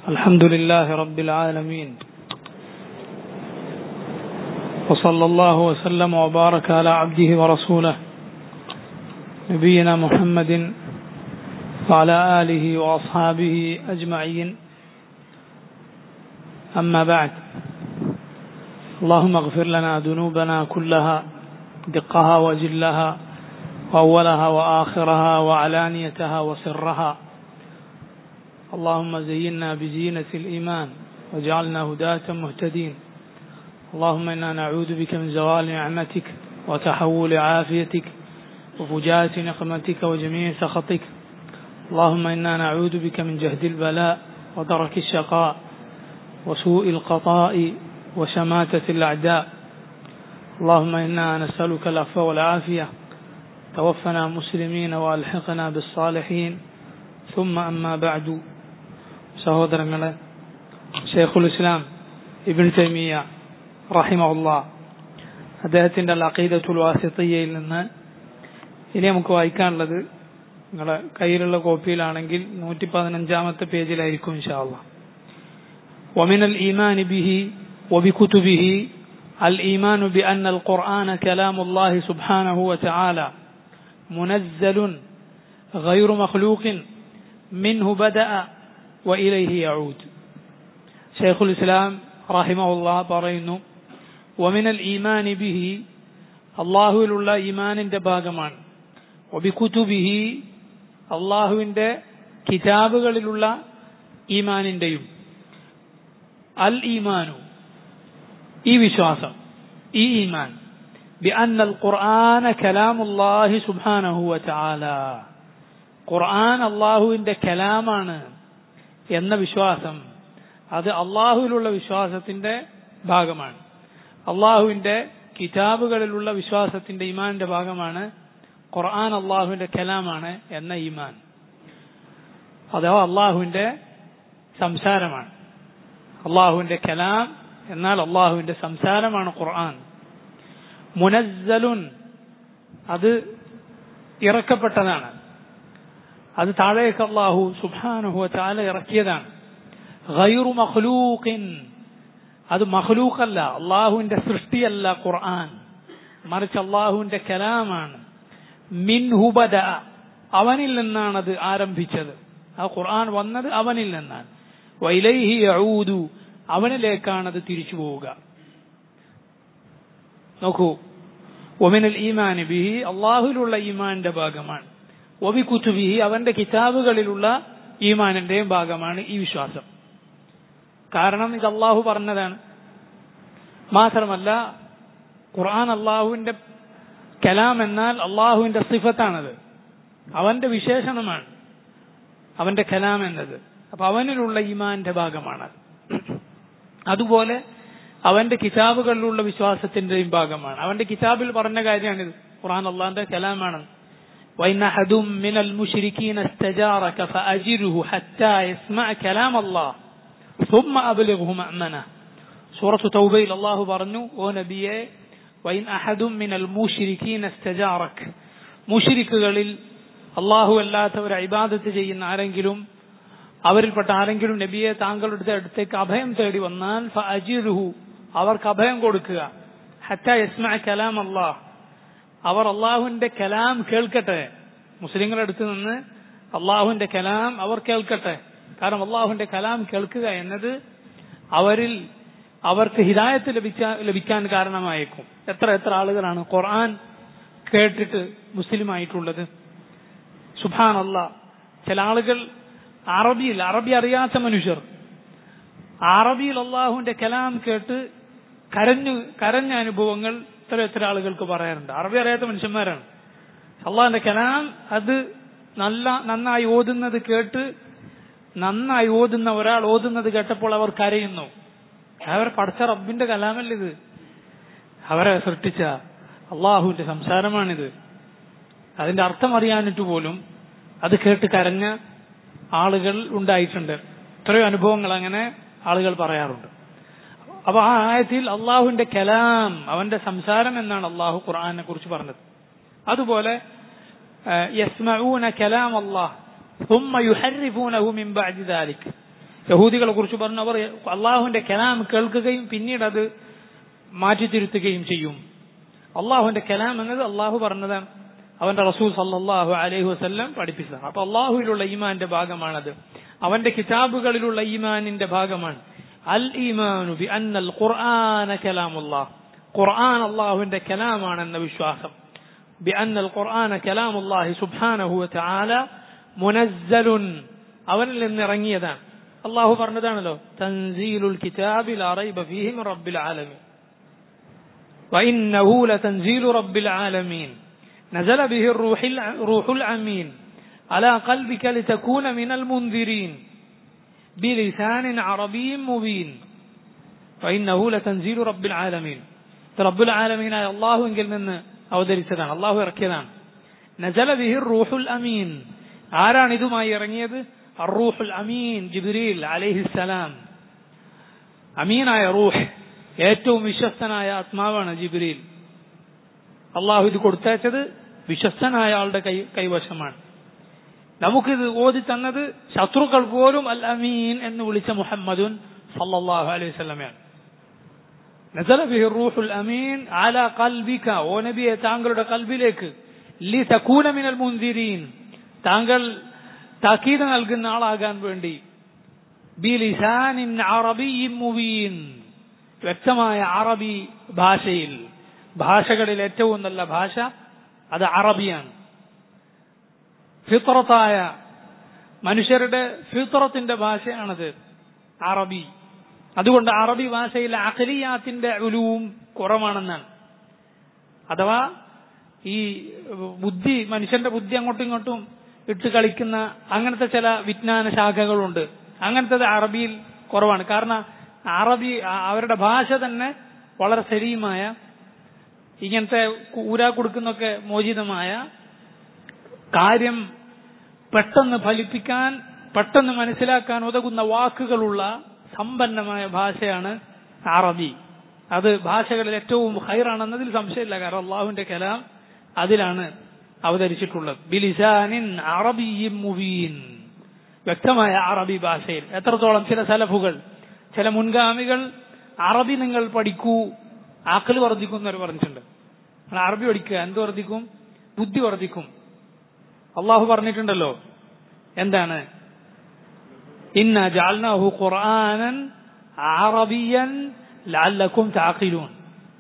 الحمد لله رب العالمين وصلى الله وسلم وبارك على عبده ورسوله نبينا محمد وعلى آله وأصحابه أجمعين أما بعد اللهم اغفر لنا ذنوبنا كلها دقها وجلها وأولها وآخرها وعلانيتها وسرها اللهم زينا بزينة الإيمان واجعلنا هداة مهتدين اللهم إنا نعوذ بك من زوال نعمتك وتحول عافيتك وفجاءة نقمتك وجميع سخطك اللهم إنا نعوذ بك من جهد البلاء ودرك الشقاء وسوء القضاء وشماتة الأعداء اللهم إنا نسألك العفو والعافية توفنا مسلمين وألحقنا بالصالحين ثم أما بعد സഹോദരങ്ങളെ ഷെയ്ഖുൽ ഇസ്ലാം ഇബിൻ തൈമിയ റഹിമഹുല്ല അദ്ദേഹത്തിൻ്റെ അഖീദത്തുൽ വാസിത്തയ്യയിൽ നിന്ന് ഇനി നമുക്ക് വായിക്കാനുള്ളത് നിങ്ങളുടെ കയ്യിലുള്ള കോപ്പിയിലാണെങ്കിൽ നൂറ്റി പതിനഞ്ചാമത്തെ പേജിലായിരിക്കും ഇൻഷാല്ല ومن الإيمان به وبكتبه الإيمان بأن القرآن كلام الله سبحانه وتعالى منزل غير مخلوق منه بدأ وإليه يعود شيخ الإسلام رحمه الله പറയുന്നു ومن الإيمان به അള്ളാഹുവിലുള്ള ഈമാനിന്റെ ഭാഗമാണ് ഒബിക്കുതുബിഹി അള്ളാഹുവിന്റെ കിതാബുകളിലുള്ള ഈമാനിന്റെയും അൽ ഈമാനു ഈ വിശ്വാസം ഈ ഈമാൻ بأن القرآن كلام الله سبحانه وتعالى ഖുർആൻ അള്ളാഹുവിന്റെ കലാമാണ് എന്ന വിശ്വാസം അത് അള്ളാഹുവിലുള്ള വിശ്വാസത്തിന്റെ ഭാഗമാണ് അള്ളാഹുവിന്റെ കിതാബുകളിലുള്ള വിശ്വാസത്തിന്റെ ഈമാന്റെ ഭാഗമാണ് ഖുർആൻ അള്ളാഹുവിന്റെ കലാമാണ് എന്ന ഈമാൻ അഥവാ അള്ളാഹുവിന്റെ സംസാരമാണ് അള്ളാഹുവിന്റെ കലാം എന്നാൽ അള്ളാഹുവിന്റെ സംസാരമാണ് ഖുർആൻ മുനസ്സലുൻ അത് ഇറക്കപ്പെട്ടതാണ് അത് താഴേക്ക് അള്ളാഹു സുബാനുഹു താല ഇറക്കിയതാണ് ഗൈറു മഖ്ലൂഖിൻ അത് മഖ്ലൂഖല്ല അള്ളാഹുവിന്റെ സൃഷ്ടിയല്ല ഖുർആൻ മറിച്ച് അള്ളാഹുവിന്റെ കലാമാണ് മിൻഹുബദ അവനിൽ നിന്നാണ് അത് ആരംഭിച്ചത് ആ ഖുർആൻ വന്നത് അവനിൽ നിന്നാണ് വൈലൈഹി യഊദു അവനിലേക്കാണ് അത് തിരിച്ചു പോവുക നോക്കൂ ഒമിനൽ ഈമാൻ ബിഹി അള്ളാഹുലുള്ള ഈമാന്റെ ഭാഗമാണ് ഒബി കുത്തുബിഹി അവന്റെ കിതാബുകളിലുള്ള ഈമാനിന്റെയും ഭാഗമാണ് ഈ വിശ്വാസം കാരണം ഇത് അള്ളാഹു പറഞ്ഞതാണ് മാത്രമല്ല ഖുർആൻ അള്ളാഹുവിന്റെ കലാം എന്നാൽ അള്ളാഹുവിന്റെ സിഫത്താണത് അവന്റെ വിശേഷണമാണ് അവന്റെ കലാം എന്നത് അപ്പൊ അവനിലുള്ള ഈമാന്റെ ഭാഗമാണ് അതുപോലെ അവന്റെ കിതാബുകളിലുള്ള വിശ്വാസത്തിന്റെയും ഭാഗമാണ് അവന്റെ കിതാബിൽ പറഞ്ഞ കാര്യമാണിത് ഖുർആൻ അള്ളാഹിന്റെ കലാമാണ് وإن أحد من المشركين استجارك فأجره حتى يسمع كلام الله ثم أبلغه مأمنه سورة توبة الله برنو ونبيه وإن أحد من المشركين استجارك മുഷിരിക്കുകളിൽ അള്ളാഹു അല്ലാത്തവർ ഇബാദത്ത് ചെയ്യുന്ന ആരെങ്കിലും അവരിൽപ്പെട്ട ആരെങ്കിലും നബിയെ താങ്കളുടെ അടുത്തേക്ക് അഭയം തേടി വന്നാൽ ഫഅജിറുഹു അവർക്ക് അഭയം കൊടുക്കുക ഹറ്റ യസ്മ കലാം അള്ളാഹ് അവർ അള്ളാഹുവിന്റെ കലാം കേൾക്കട്ടെ മുസ്ലിങ്ങളുടെ അടുത്ത് നിന്ന് അള്ളാഹുവിന്റെ കലാം അവർ കേൾക്കട്ടെ കാരണം അള്ളാഹുവിന്റെ കലാം കേൾക്കുക എന്നത് അവരിൽ അവർക്ക് ഹിദായത്ത് ലഭിച്ച ലഭിക്കാൻ കാരണമായേക്കും എത്ര എത്ര ആളുകളാണ് ഖുർആൻ കേട്ടിട്ട് മുസ്ലിമായിട്ടുള്ളത് സുഭാൻ അല്ല ചില ആളുകൾ അറബിയിൽ അറബി അറിയാത്ത മനുഷ്യർ അറബിയിൽ അള്ളാഹുവിന്റെ കലാം കേട്ട് കരഞ്ഞു കരഞ്ഞ അനുഭവങ്ങൾ എത്ര എത്ര ആളുകൾക്ക് പറയാറുണ്ട് അറബി അറിയാത്ത മനുഷ്യന്മാരാണ് അള്ളാഹിന്റെ കലാം അത് നല്ല നന്നായി ഓതുന്നത് കേട്ട് നന്നായി ഓതുന്ന ഒരാൾ ഓതുന്നത് കേട്ടപ്പോൾ അവർ കരയുന്നു അവർ പഠിച്ച റബ്ബിന്റെ കലാമല്ല ഇത് അവരെ സൃഷ്ടിച്ച അള്ളാഹുവിന്റെ സംസാരമാണിത് അതിന്റെ അർത്ഥം അറിയാനിട്ട് പോലും അത് കേട്ട് കരഞ്ഞ ആളുകൾ ഉണ്ടായിട്ടുണ്ട് എത്രയോ അനുഭവങ്ങൾ അങ്ങനെ ആളുകൾ പറയാറുണ്ട് അപ്പൊ ആ ആയത്തിൽ അള്ളാഹുവിന്റെ കലാം അവന്റെ സംസാരം എന്നാണ് അള്ളാഹു ഖുർആാനെ കുറിച്ച് പറഞ്ഞത് അതുപോലെ യസ്മഊന കലാം അള്ളാഹ് ثم يحرفونه من بعد ذلك യഹൂദികളെ കുറിച്ച് പറഞ്ഞു അവർ അള്ളാഹുവിന്റെ കലാം കേൾക്കുകയും പിന്നീട് അത് മാറ്റിത്തിരുത്തുകയും ചെയ്യും അള്ളാഹുവിന്റെ കലാം എന്നത് അള്ളാഹു പറഞ്ഞതാണ് അവന്റെ റസൂൽ സല്ലാഹു അലൈഹി വസ്ല്ലം പഠിപ്പിച്ചതാണ് അപ്പൊ അള്ളാഹുവിലുള്ള ഈമാന്റെ ഭാഗമാണത് അവന്റെ കിതാബുകളിലുള്ള ഈമാനിന്റെ ഭാഗമാണ് അൽ ഈമാനു ബി അന്നൽ ഖുർആന കലാമുല്ലാഹ് ഖുർആൻ അള്ളാഹുവിന്റെ കലാമാണെന്ന വിശ്വാസം ബി അന്നൽ ഖുർആന കലാമുല്ലാഹി സുബ്ഹാനഹു വതആല മുനസ്സലുൻ അവനിൽ നിന്ന് ഇറങ്ങിയതാണ് അള്ളാഹു പറഞ്ഞതാണല്ലോ തൻസീലുൽ കിതാബി ലാ റൈബ ഫീഹി മിൻ റബ്ബിൽ ആലമീൻ وإنه لتنزيل رب العالمين نزل به الروح الروح الأمين على قلبك لتكون من المنذرين بلسان عربي مبين وإنه لتنزيل رب العالمين رب العالمين آية الله إنجل من أو درسدان الله يركضان نزل به الروح الأمين آران إذا يرنيد الروح الأمين جبريل عليه السلام أمين آية روح ഏറ്റവും വിശ്വസ്തനായ ആത്മാവാണ് ജിബ്രീൽ അള്ളാഹു ഇത് കൊടുത്തയച്ചത് വിശ്വസ്തനായ ആളുടെ കൈ കൈവശമാണ് നമുക്കിത് ഓതി തന്നത് ശത്രുക്കൾ പോലും അൽ അമീൻ എന്ന് വിളിച്ച മുഹമ്മദുൻ സല്ലല്ലാഹു അലൈഹി വസല്ലമയാണ് നസല ബിഹി റൂഹുൽ അമീൻ അല ഖൽബിക ഓ നബിയെ താങ്കളുടെ കൽബിലേക്ക് ലി തകൂന മിനൽ മുൻദിരീൻ താങ്കൾ താക്കീത് നൽകുന്ന ആളാകാൻ വേണ്ടി ബിലിസാനിൻ അറബിയിൻ മുബീൻ വ്യക്തമായ അറബി ഭാഷയിൽ ഭാഷകളിൽ ഏറ്റവും നല്ല ഭാഷ അത് അറബിയാണ് ഫിത്രത്തായ മനുഷ്യരുടെ ഫിത്രത്തിന്റെ ഭാഷയാണത് അറബി അതുകൊണ്ട് അറബി ഭാഷയിൽ അഖലിയാത്തിന്റെ ഉലുവും കുറവാണെന്നാണ് അഥവാ ഈ ബുദ്ധി മനുഷ്യന്റെ ബുദ്ധി അങ്ങോട്ടും ഇങ്ങോട്ടും ഇട്ട് കളിക്കുന്ന അങ്ങനത്തെ ചില വിജ്ഞാന ശാഖകളുണ്ട് അങ്ങനത്തെ അറബിയിൽ കുറവാണ് കാരണം അറബി അവരുടെ ഭാഷ തന്നെ വളരെ സലീമായ ഇങ്ങനത്തെ ഊരാ കൊടുക്കുന്നൊക്കെ മോചിതമായ കാര്യം പെട്ടെന്ന് ഫലിപ്പിക്കാൻ പെട്ടെന്ന് മനസ്സിലാക്കാൻ ഉതകുന്ന വാക്കുകളുള്ള സമ്പന്നമായ ഭാഷയാണ് അറബി അത് ഭാഷകളിൽ ഏറ്റവും ഹൈറാണെന്നതിൽ സംശയമില്ല കാരണം അള്ളാഹുവിന്റെ കലാം അതിലാണ് അവതരിച്ചിട്ടുള്ളത് ബിലിസാനിൻ അറബിയും മുബീൻ വ്യക്തമായ അറബി ഭാഷയിൽ എത്രത്തോളം ചില സലഫുകൾ ചില മുൻഗാമികൾ അറബി നിങ്ങൾ പഠിക്കൂ ആക്കൽ വർദ്ധിക്കും എന്നവർ പറഞ്ഞിട്ടുണ്ട് നിങ്ങൾ അറബി പഠിക്കുക എന്ത് വർദ്ധിക്കും ബുദ്ധി വർദ്ധിക്കും അള്ളാഹു പറഞ്ഞിട്ടുണ്ടല്ലോ എന്താണ് ഇന്ന ജാൽനാഹു ഖുർആനൻ അറബിയൻ ലഅല്ലക്കും താഖിലൂൻ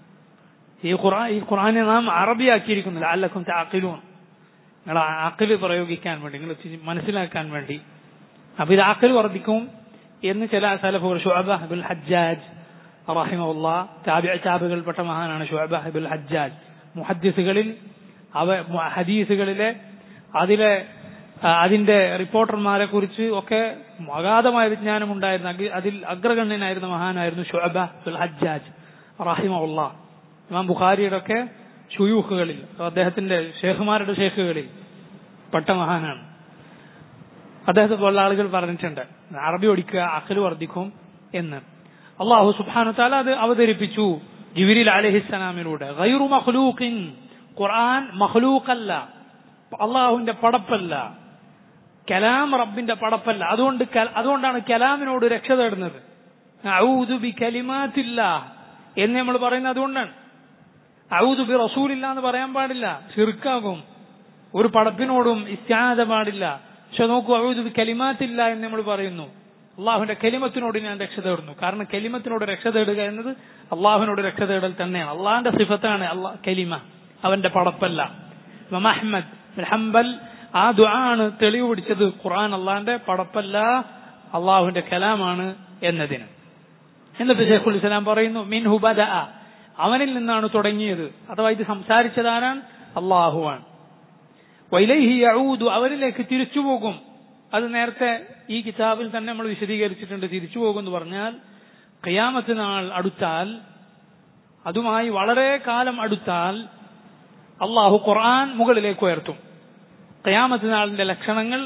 ഈ ഖുർആൻ ഈ ഖുർആനെ നാം അറബിയാക്കിയിരിക്കുന്നു ലഅല്ലക്കും താഖിലൂൻ നിങ്ങൾ ആക്കല് പ്രയോഗിക്കാൻ വേണ്ടി നിങ്ങൾ മനസ്സിലാക്കാൻ വേണ്ടി അപ്പൊ ഇത് ആക്കൽ വർദ്ധിക്കും എന്ന് ചില സലഫുകൾ ഷുഅബുൽ ഹജ്ജാജ് റഹിമുള്ള താബിഅ താബികൾപ്പെട്ട മഹാനാണ് ഷുഅബുൽ ഹജ്ജാജ് മുഹദ്ദിസുകളിൽ അവ ഹദീസുകളിലെ അതിലെ അതിന്റെ റിപ്പോർട്ടർമാരെ കുറിച്ച് ഒക്കെ അഗാധമായ വിജ്ഞാനം ഉണ്ടായിരുന്ന അതിൽ അഗ്രഗണ്യനായിരുന്ന മഹാനായിരുന്നു ഷുഅബുൽ ഹജ്ജാജ് റഹിമുള്ള ഇമാം ബുഖാരിയുടെ ഒക്കെ ഷുയൂഖുകളിൽ അദ്ദേഹത്തിന്റെ ഷേഖുമാരുടെ ഷേഖുകളിൽ പെട്ട മഹാനാണ് അദ്ദേഹത്തെ പോലുള്ള ആളുകൾ പറഞ്ഞിട്ടുണ്ട് അറബി പഠിക്കുക അഖല് വർദ്ധിക്കും എന്ന് അള്ളാഹു സുബാനു താല അത് അവതരിപ്പിച്ചു ജിബിരിൽ അലഹിസ്സലാമിലൂടെ ഗൈറു മഖ്ലൂഖിൻ ഖുർആൻ മഖ്ലൂഖല്ല അള്ളാഹുവിന്റെ പടപ്പല്ല കലാം റബ്ബിന്റെ പടപ്പല്ല അതുകൊണ്ട് അതുകൊണ്ടാണ് കലാമിനോട് രക്ഷ തേടുന്നത് ഔദു ബി കലിമാത്തില്ല എന്ന് നമ്മൾ പറയുന്നത് അതുകൊണ്ടാണ് ഔദു ബി റസൂലില്ല എന്ന് പറയാൻ പാടില്ല ഷിർക്കാകും ഒരു പടപ്പിനോടും ഇത്യാദ പാടില്ല പക്ഷെ നോക്കൂ ഔദു കലിമാത്തില്ല എന്ന് നമ്മൾ പറയുന്നു അള്ളാഹുവിന്റെ കലിമത്തിനോട് ഞാൻ രക്ഷ തേടുന്നു കാരണം കലിമത്തിനോട് രക്ഷ തേടുക എന്നത് അള്ളാഹുവിനോട് രക്ഷ തേടൽ തന്നെയാണ് അള്ളാഹിന്റെ സിഫത്താണ് അള്ളാഹ് കലിമ അവന്റെ പടപ്പല്ല അഹമ്മദ് ഹംബൽ ആ ദുആണ് തെളിവ് പിടിച്ചത് ഖുർആൻ അള്ളാഹിന്റെ പടപ്പല്ല അള്ളാഹുവിന്റെ കലാമാണ് എന്നതിന് എന്നിട്ട് ഷെയ്ഖുൽ ഇസ്ലാം പറയുന്നു മിൻ ഹുബദ അവനിൽ നിന്നാണ് തുടങ്ങിയത് അഥവാ ഇത് സംസാരിച്ചതാരാണ് അള്ളാഹുവാണ് വൈലൈഹി യഊദു അവരിലേക്ക് തിരിച്ചു പോകും അത് നേരത്തെ ഈ കിതാബിൽ തന്നെ നമ്മൾ വിശദീകരിച്ചിട്ടുണ്ട് തിരിച്ചു പോകും എന്ന് പറഞ്ഞാൽ ഖിയാമത്ത് നാൾ അടുത്താൽ അതുമായി വളരെ കാലം അടുത്താൽ അള്ളാഹു ഖുർആൻ മുകളിലേക്ക് ഉയർത്തും ഖിയാമത്ത് നാളിന്റെ ലക്ഷണങ്ങൾ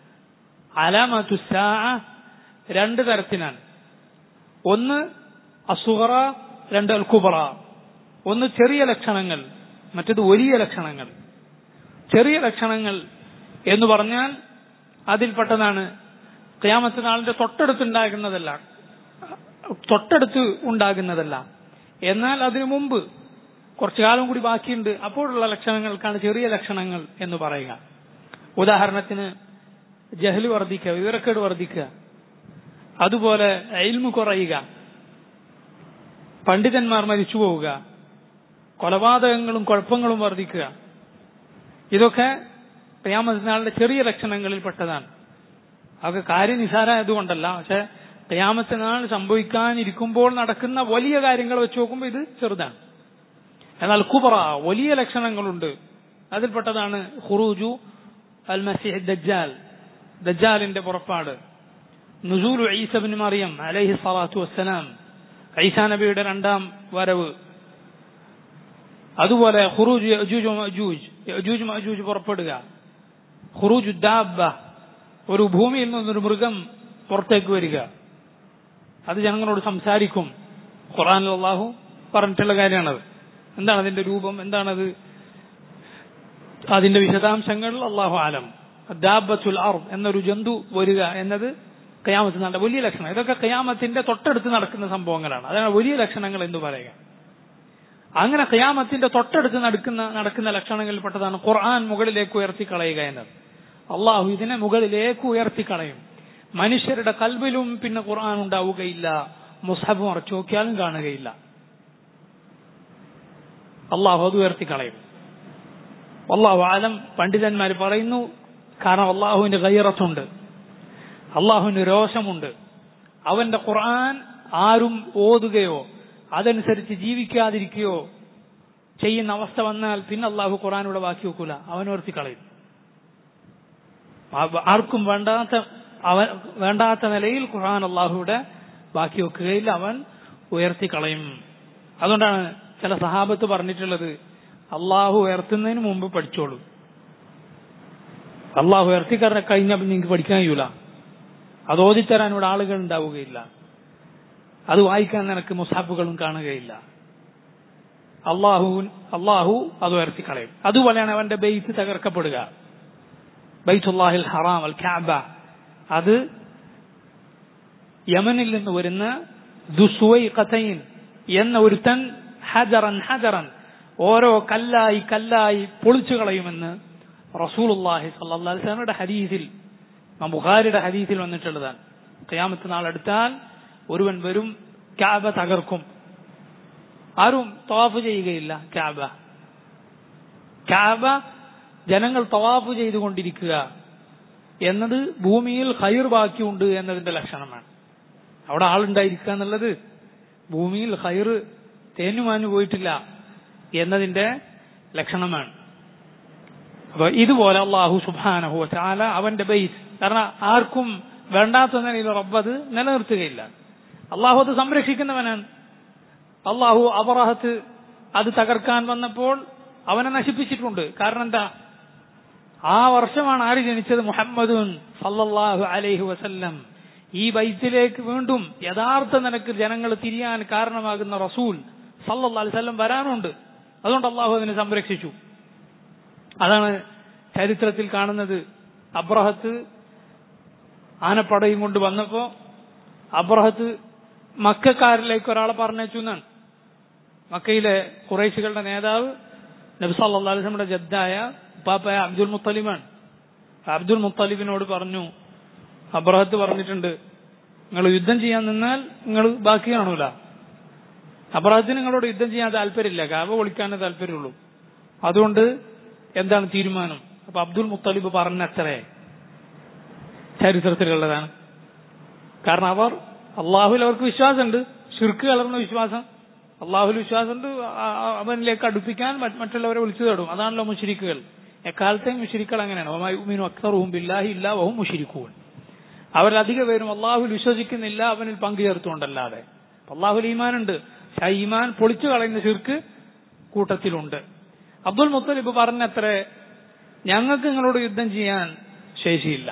അലാമത്തുസാ രണ്ട് തരത്തിനാണ് ഒന്ന് അസുഹറ രണ്ട് അൽ കുബറ ഒന്ന് ചെറിയ ലക്ഷണങ്ങൾ മറ്റത് വലിയ ലക്ഷണങ്ങൾ ചെറിയ ലക്ഷണങ്ങൾ എന്ന് പറഞ്ഞാൽ അതിൽപ്പെട്ടതാണ് ഖിയാമത്ത് നാളിന്റെ തൊട്ടടുത്തുണ്ടാകുന്നതല്ല തൊട്ടടുത്ത് ഉണ്ടാകുന്നതല്ല എന്നാൽ അതിനു മുമ്പ് കുറച്ചു കാലം കൂടി ബാക്കിയുണ്ട് അപ്പോഴുള്ള ലക്ഷണങ്ങൾക്കാണ് ചെറിയ ലക്ഷണങ്ങൾ എന്ന് പറയുക ഉദാഹരണത്തിന് ജഹല് വർദ്ധിക്കുക വിവരക്കേട് വർദ്ധിക്കുക അതുപോലെ എൽമു കുറയുക പണ്ഡിതന്മാർ മരിച്ചു പോവുക കൊലപാതകങ്ങളും കുഴപ്പങ്ങളും വർദ്ധിക്കുക ഇതൊക്കെ ഖിയാമത്തിനാളിന്റെ ചെറിയ ലക്ഷണങ്ങളിൽ പെട്ടതാണ് അതൊക്കെ കാര്യനിസാരമായതുകൊണ്ടല്ല പക്ഷെ ഖിയാമത്തിനാൾ സംഭവിക്കാനിരിക്കുമ്പോൾ നടക്കുന്ന വലിയ കാര്യങ്ങൾ വെച്ച് നോക്കുമ്പോൾ ഇത് ചെറുതാണ് എന്നാൽ കുബറ വലിയ ലക്ഷണങ്ങളുണ്ട് അതിൽപ്പെട്ടതാണ് ഹുറൂജു അൽ മസിഹ് ദജ്ജാൽ ദജ്ജാലിന്റെ പുറപ്പാട് നുസൂലു ഈസബിൻ മറിയം അലൈഹി സ്വലാത്തു വസ്സലാം ഐസാ നബിയുടെ രണ്ടാം വരവ് അതുപോലെ ഖുറൂജ് യജൂജ് മഅജൂജ് യജൂജ് മഅജൂജ് പുറപ്പെടുക ഖുറൂജ് ദാബ ഒരു ഭൂമിയിൽ നിന്നൊരു മൃഗം പുറത്തേക്ക് വരിക അത് ജനങ്ങളോട് സംസാരിക്കും ഖുറാനിൽ അള്ളാഹു പറഞ്ഞിട്ടുള്ള കാര്യമാണത് എന്താണ് അതിന്റെ രൂപം എന്താണത് അതിന്റെ വിശദാംശങ്ങൾ അള്ളാഹു ആലം ദാബത്തുൽ അർ എന്നൊരു ജന്തു വരിക എന്നത് കയാമത്ത് നട വലിയ ലക്ഷണം ഇതൊക്കെ കയാമത്തിന്റെ തൊട്ടടുത്ത് നടക്കുന്ന സംഭവങ്ങളാണ് അതാണ് വലിയ ലക്ഷണങ്ങൾ എന്ന് പറയുക അങ്ങനെ ഖിയാമത്തിന്റെ തൊട്ടടുത്ത് നടക്കുന്ന നടക്കുന്ന ലക്ഷണങ്ങളിൽപ്പെട്ടതാണ് ഖുർആൻ മുകളിലേക്ക് ഉയർത്തി കളയുക എന്നത് അള്ളാഹു ഇതിനെ മുകളിലേക്ക് ഉയർത്തി കളയും മനുഷ്യരുടെ കൽവിലും പിന്നെ ഖുർആൻ ഉണ്ടാവുകയില്ല മുസഹബ് മറച്ചു നോക്കിയാലും കാണുകയില്ല അള്ളാഹു അത് ഉയർത്തി കളയും അള്ളാഹു ആലം പണ്ഡിതന്മാർ പറയുന്നു കാരണം അള്ളാഹുവിന്റെ ഗൈറത്തുണ്ട് അള്ളാഹുവിന് രോഷമുണ്ട് അവന്റെ ഖുർആൻ ആരും ഓതുകയോ അതനുസരിച്ച് ജീവിക്കാതിരിക്കുകയോ ചെയ്യുന്ന അവസ്ഥ വന്നാൽ പിന്നെ അള്ളാഹു ഖുറാനൂടെ ബാക്കി വെക്കൂല അവൻ ഉയർത്തി കളയും ആർക്കും വേണ്ടാത്ത അവൻ വേണ്ടാത്ത നിലയിൽ ഖുർആൻ അള്ളാഹുവിടെ ബാക്കി വെക്കുകയില്ല അവൻ ഉയർത്തി കളയും അതുകൊണ്ടാണ് ചില സഹാബത്ത് പറഞ്ഞിട്ടുള്ളത് അള്ളാഹു ഉയർത്തുന്നതിന് മുമ്പ് പഠിച്ചോളൂ അള്ളാഹു ഉയർത്തി കഴിഞ്ഞാൽ നിങ്ങൾക്ക് പഠിക്കാൻ കഴിയൂല അത് ഓതിത്തരാൻ ഇവിടെ ആളുകൾ ഉണ്ടാവുകയില്ല അത് വായിക്കാൻ നിനക്ക് മുസാഫുകളും കാണുകയില്ല അള്ളാഹു അള്ളാഹു അത് ഉയർത്തി കളയും അതുപോലെയാണ് അവന്റെ ബെയ്ത്ത് തകർക്കപ്പെടുക ബൈത്തുല്ലാഹിൽ ഹറാം അൽ ഖാബ അത് യമനിൽ നിന്ന് വരുന്ന ദുസ്വൈ ഖതൈൻ എന്ന ഒരുത്തൻ ഹജറൻ ഹജറൻ ഓരോ കല്ലായി കല്ലായി പൊളിച്ചു കളയുമെന്ന് റസൂലുള്ളാഹി സല്ലല്ലാഹു അലൈഹി വസല്ലമയുടെ ഹദീസിൽ ബുഖാരിയുടെ ഹദീസിൽ വന്നിട്ടുള്ളതാണ് ഖിയാമത്ത് നാളെടുത്താൽ ഒരുവൻ വരും ക്യാബ തകർക്കും ആരും തവാഫ് ചെയ്യുകയില്ല ക്യാബ ക്യാബ ജനങ്ങൾ തവാഫ് ചെയ്തുകൊണ്ടിരിക്കുക എന്നത് ഭൂമിയിൽ ഹൈർ ബാക്കിയുണ്ട് എന്നതിന്റെ ലക്ഷണമാണ് അവിടെ ആളുണ്ടായിരിക്കുക എന്നുള്ളത് ഭൂമിയിൽ ഹൈർ തേനുമാഞ്ഞു പോയിട്ടില്ല എന്നതിന്റെ ലക്ഷണമാണ് അപ്പൊ ഇതുപോലെ അള്ളാഹു സുബാനഹു ചാല അവന്റെ ബൈസ് കാരണം ആർക്കും വേണ്ടാത്ത നിലയിൽ റബ്ബത് നിലനിർത്തുകയില്ല അള്ളാഹു അത് സംരക്ഷിക്കുന്നവനാണ് അള്ളാഹു അബറാഹത്ത് അത് തകർക്കാൻ വന്നപ്പോൾ അവനെ നശിപ്പിച്ചിട്ടുണ്ട് കാരണം എന്താ ആ വർഷമാണ് ആര് ജനിച്ചത് മുഹമ്മദുൻ സല്ലല്ലാഹു അലൈഹി വസല്ലം ഈ ബൈത്തിലേക്ക് വീണ്ടും യഥാർത്ഥ നിലക്ക് ജനങ്ങൾ തിരിയാൻ കാരണമാകുന്ന റസൂൽ സല്ലല്ലാഹു അലൈഹി വസല്ലം വരാനുണ്ട് അതുകൊണ്ട് അള്ളാഹു അതിനെ സംരക്ഷിച്ചു അതാണ് ചരിത്രത്തിൽ കാണുന്നത് അബ്രഹത്ത് ആനപ്പടയും കൊണ്ട് വന്നപ്പോ അബ്രഹത്ത് മക്കാരിലേക്ക് ഒരാളെ പറഞ്ഞയച്ചു എന്നാണ് മക്കയിലെ കുറേശികളുടെ നേതാവ് നബ്സല്ലാ അലിസ്ലമിയുടെ ജദ്ദായ ഉപ്പാപ്പയ അബ്ദുൽ മുത്തലിമാണ് അബ്ദുൽ മുത്തലിബിനോട് പറഞ്ഞു അബ്രഹത്ത് പറഞ്ഞിട്ടുണ്ട് നിങ്ങൾ യുദ്ധം ചെയ്യാൻ നിന്നാൽ നിങ്ങൾ ബാക്കി കാണൂല അബ്രഹത്തിന് നിങ്ങളോട് യുദ്ധം ചെയ്യാൻ താല്പര്യമില്ല കാബ പൊളിക്കാനേ താല്പര്യമുള്ളൂ അതുകൊണ്ട് എന്താണ് തീരുമാനം അപ്പൊ അബ്ദുൽ മുത്തലിബ് പറഞ്ഞത്രേ ചരിത്രത്തിലുള്ളതാണ് കാരണം അവർ അള്ളാഹുൽ അവർക്ക് വിശ്വാസമുണ്ട് ഷിർക്ക് കലർന്ന വിശ്വാസം അള്ളാഹുൽ വിശ്വാസമുണ്ട് അവനിലേക്ക് അടുപ്പിക്കാൻ മറ്റുള്ളവരെ വിളിച്ചു തേടും അതാണല്ലോ മുഷിരിക്കുകൾ എക്കാലത്തെയും മുഷിരിക്കൾ അങ്ങനെയാണ് അക്തറും ബില്ലാഹി ഇല്ല വഹും മുഷിരിക്കുകൾ അവരധിക പേരും അള്ളാഹുൽ വിശ്വസിക്കുന്നില്ല അവനിൽ പങ്കുചേർത്തുകൊണ്ടല്ലാതെ അള്ളാഹുൽ ഈമാനുണ്ട് പക്ഷെ ഈമാൻ പൊളിച്ചു കളയുന്ന ഷിർക്ക് കൂട്ടത്തിലുണ്ട് അബ്ദുൽ മുത്തലിബ് പറഞ്ഞത്രേ ഞങ്ങൾക്ക് നിങ്ങളോട് യുദ്ധം ചെയ്യാൻ ശേഷിയില്ല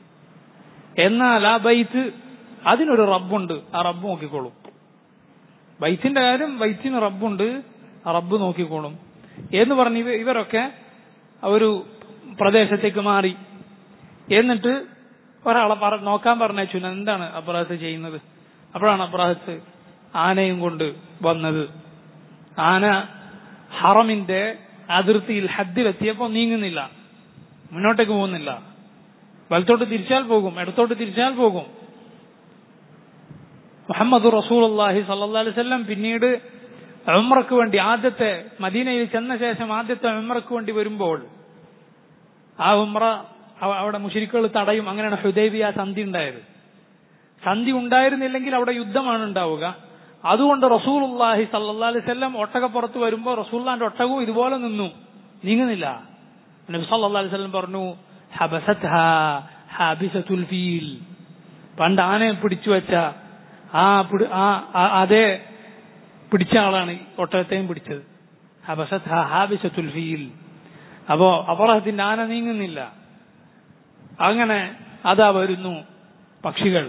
എന്നാൽ ആ ബൈത്ത് അതിനൊരു റബ്ബുണ്ട് ആ റബ്ബ് നോക്കിക്കോളും ബൈത്തിന്റെ കാര്യം ബൈത്തിന് റബ്ബുണ്ട് ആ റബ്ബ് നോക്കിക്കോളും എന്ന് പറഞ്ഞ് ഇവരൊക്കെ ഒരു പ്രദേശത്തേക്ക് മാറി എന്നിട്ട് ഒരാളെ പറ നോക്കാൻ പറഞ്ഞയച്ചു എന്താണ് അബ്രാഹത്ത് ചെയ്യുന്നത് അപ്പോഴാണ് അബ്രാഹത്ത് ആനയും കൊണ്ട് വന്നത് ആന ഹറമിന്റെ അതിർത്തിയിൽ ഹദ്ദിലെത്തിയപ്പോ നീങ്ങുന്നില്ല മുന്നോട്ടേക്ക് പോകുന്നില്ല വലത്തോട്ട് തിരിച്ചാൽ പോകും ഇടത്തോട്ട് തിരിച്ചാൽ പോകും മുഹമ്മദ് റസൂൽ അള്ളാഹി സല്ലാ അലൈവല്ലം പിന്നീട് ഉമ്രക്ക് വേണ്ടി ആദ്യത്തെ മദീനയിൽ ചെന്ന ശേഷം ആദ്യത്തെ ഉമ്രക്ക് വേണ്ടി വരുമ്പോൾ ആ ഉമ്ര അവ- അവിടെ മുഷിരിക്കുകൾ തടയും അങ്ങനെയാണ് ഹുദൈബിയ സന്ധി ഉണ്ടായത് സന്ധി ഉണ്ടായിരുന്നില്ലെങ്കിൽ അവിടെ യുദ്ധമാണ് ഉണ്ടാവുക അതുകൊണ്ട് റസൂൽ അള്ളാഹി സല്ലാ അലൈവല്ലം ഒട്ടകപ്പുറത്ത് വരുമ്പോൾ റസൂല്ലാന്റെ ഒട്ടകവും ഇതുപോലെ നിന്നു നീങ്ങുന്നില്ല നബി സല്ലാ അലൈവല്ലം പറഞ്ഞു ഹബസത്ഹാ ഹാബിസത്തുൽ ഫീൽ പണ്ട് ആനയെ പിടിച്ചു വെച്ച ആ പിടി- ആ ആ- അതേ പിടിച്ച ആളാണ് ഈ ഒട്ടകത്തെയും പിടിച്ചത് ഹബസത് ഹാബിസത്തുൽ ഫീൽ അപ്പോ അപറാഹത്തിന്റെ ആന നീങ്ങുന്നില്ല അങ്ങനെ അതാ വരുന്നു പക്ഷികൾ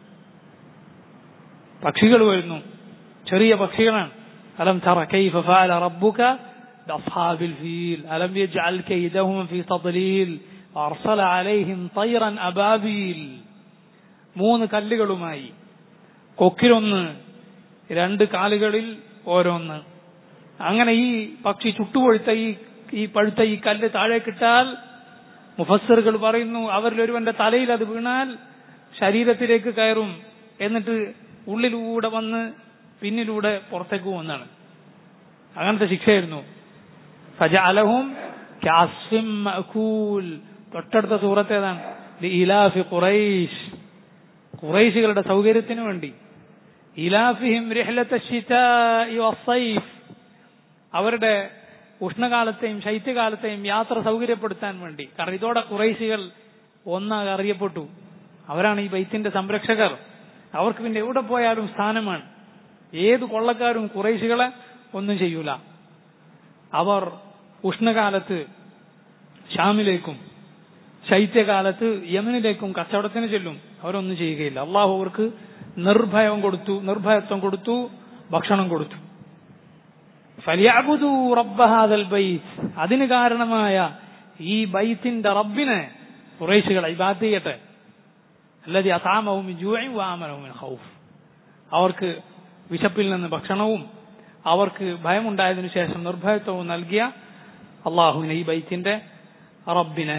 പക്ഷികൾ വരുന്നു ചെറിയ പക്ഷികളാണ് അലം തറ കൈഫ ഫഅല റബ്ബുക بأصحاب الفيل ألم يجعل كيدهم في تضليل وأرسل عليهم طيرا أبابيل മൂന്ന് കല്ലുകളുമായി കൊക്കിലൊന്ന് രണ്ട് കാലുകളിൽ ഓരോന്ന് അങ്ങനെ ഈ പക്ഷി ചുട്ടുപൊഴുത്ത ഈ ഈ പഴുത്ത ഈ കല്ല് താഴെ കിട്ടാൽ മുഫස්සറുകൾ പറയുന്നു അവരിൽ ഒരുവന്റെ തലയിൽ അത് വീണാൽ ശരീരത്തിലേക്ക് കയറും എന്നിട്ട് ഉള്ളിലൂടെ വന്ന് പിന്നിലൂടെ പുറത്തേക്ക് പോകുന്നതാണ് അങ്ങനത്തെ ശിക്ഷയായിരുന്നു ഫജഅലഹും കഅസ്ഫിൻ മഅകൂൽ തൊട്ടടുത്ത സൂറത്ത് ഏതാണ് ഇലാഫി ഖുറൈശ് ഖുറൈശികളുടെ സൗകര്യത്തിന് വേണ്ടി ഇലാഫിഹിം റിഹ്ലത്ത ശിതാഇ വസ്സൈഫ് അവരുടെ ഉഷ്ണകാലത്തെയും ശൈത്യകാലത്തെയും യാത്ര സൗകര്യപ്പെടുത്താൻ വേണ്ടി കാരണം ഇതോടെ കുറേശികൾ ഒന്നാകെ അറിയപ്പെട്ടു അവരാണ് ഈ ബൈത്തിന്റെ സംരക്ഷകർ അവർക്ക് പിന്നെ എവിടെ പോയാലും സ്ഥാനമാണ് ഏത് കൊള്ളക്കാരും കുറേശികളെ ഒന്നും ചെയ്യൂല അവർ ഉഷ്ണകാലത്ത് ഷാമിലേക്കും ശൈത്യകാലത്ത് യമനിലേക്കും കച്ചവടത്തിന് ചെല്ലും അവരൊന്നും ചെയ്യുകയില്ല അള്ളാഹു അവർക്ക് നിർഭയം കൊടുത്തു നിർഭയത്വം കൊടുത്തു ഭക്ഷണം കൊടുത്തു ഫലിയഅബുദു റബ്ബ ഹാദൽ ബൈത്ത് അതിന് കാരണമായ ഈ ബൈത്തിന്റെ റബ്ബിനെ കുറേശുകൾ ഇബാദത്ത് ചെയ്യട്ടെ അല്ലതി അസാമവും ജൂയും വാമനവും ഹൗഫ് അവർക്ക് വിശപ്പിൽ നിന്ന് ഭക്ഷണവും അവർക്ക് ഭയമുണ്ടായതിനു ശേഷം നിർഭയത്വവും നൽകിയ അള്ളാഹുവിനെ ഈ ബൈത്തിന്റെ റബ്ബിനെ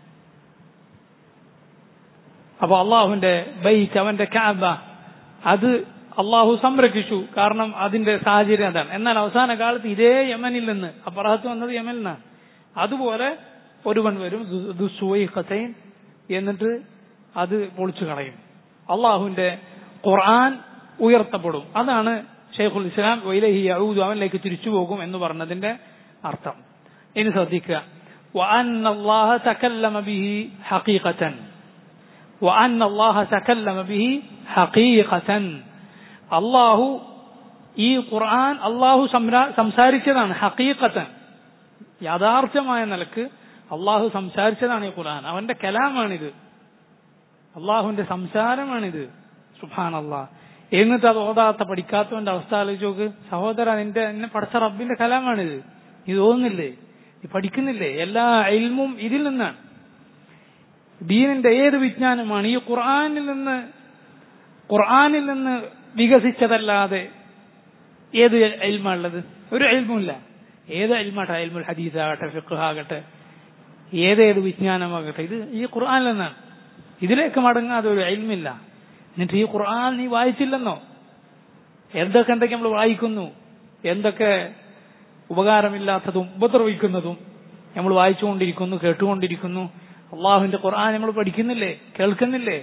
അപ്പൊ അള്ളാഹുവിന്റെ ബൈറ്റ് അവന്റെ കാബ അത് അള്ളാഹു സംരക്ഷിച്ചു കാരണം അതിന്റെ സാഹചര്യം അതാണ് എന്നാൽ അവസാന കാലത്ത് ഇതേ യമനിൽ നിന്ന് അപ്പറഹത്ത് വന്നത് യമനിൽ നിന്നാണ് അതുപോലെ ഒരുവൻ വരും ദുസ്വൈഖത്തൈൻ എന്നിട്ട് അത് പൊളിച്ചു കളയും അള്ളാഹുവിന്റെ ഖുർആൻ ഉയർത്തപ്പെടും അതാണ് ഷെയ്ഖുൽ ഇസ്ലാം വൈലഹി യഊദു അവനിലേക്ക് തിരിച്ചു പോകും എന്ന് പറഞ്ഞതിന്റെ അർത്ഥം ഇനി ശ്രദ്ധിക്കുക وأن الله تكلم به حقيقة وأن الله تكلم به حقيقة അള്ളാഹു ഈ ഖുർആൻ അള്ളാഹു സംസാരിച്ചതാണ് ഹക്കീക്കത്തൻ യാഥാർത്ഥ്യമായ നിലക്ക് അള്ളാഹു സംസാരിച്ചതാണ് ഈ ഖുർആൻ അവന്റെ കലാമാണിത് അള്ളാഹുവിന്റെ സംസാരമാണിത് സുഹാൻ അള്ളാഹ് എന്നിട്ട് അത് ഓതാത്ത പഠിക്കാത്തവന്റെ അവസ്ഥ ആലോചിച്ച് നോക്ക് സഹോദര നിന്റെ എന്നെ പഠിച്ച റബ്ബിന്റെ കലാമാണിത് ഇത് ഓതുന്നില്ലേ നീ പഠിക്കുന്നില്ലേ എല്ലാ എൽമും ഇതിൽ നിന്നാണ് ദീനിന്റെ ഏത് വിജ്ഞാനമാണ് ഈ ഖുർആനിൽ നിന്ന് ഖുർആനിൽ നിന്ന് വികസിച്ചതല്ലാതെ ഏത് എൽമുള്ളത് ഒരു എൽമുമില്ല ഏത് എൽമാട്ടെ എൽമുൽ ഹദീസ് ആകട്ടെ ഫിഖ് ആകട്ടെ ഏതേത് വിജ്ഞാനമാകട്ടെ ഇത് ഈ ഖുർആനിൽ നിന്നാണ് ഇതിലേക്ക് മടങ്ങാതെ ഒരു എൽമില്ല എന്നിട്ട് ഈ ഖുർആൻ നീ വായിച്ചില്ലെന്നോ എന്തൊക്കെ എന്തൊക്കെ നമ്മൾ വായിക്കുന്നു എന്തൊക്കെ ഉപകാരമില്ലാത്തതും ഉപദ്രവിക്കുന്നതും നമ്മൾ വായിച്ചുകൊണ്ടിരിക്കുന്നു കേട്ടുകൊണ്ടിരിക്കുന്നു അള്ളാഹുവിന്റെ ഖുർആൻ നമ്മൾ പഠിക്കുന്നില്ലേ കേൾക്കുന്നില്ലേ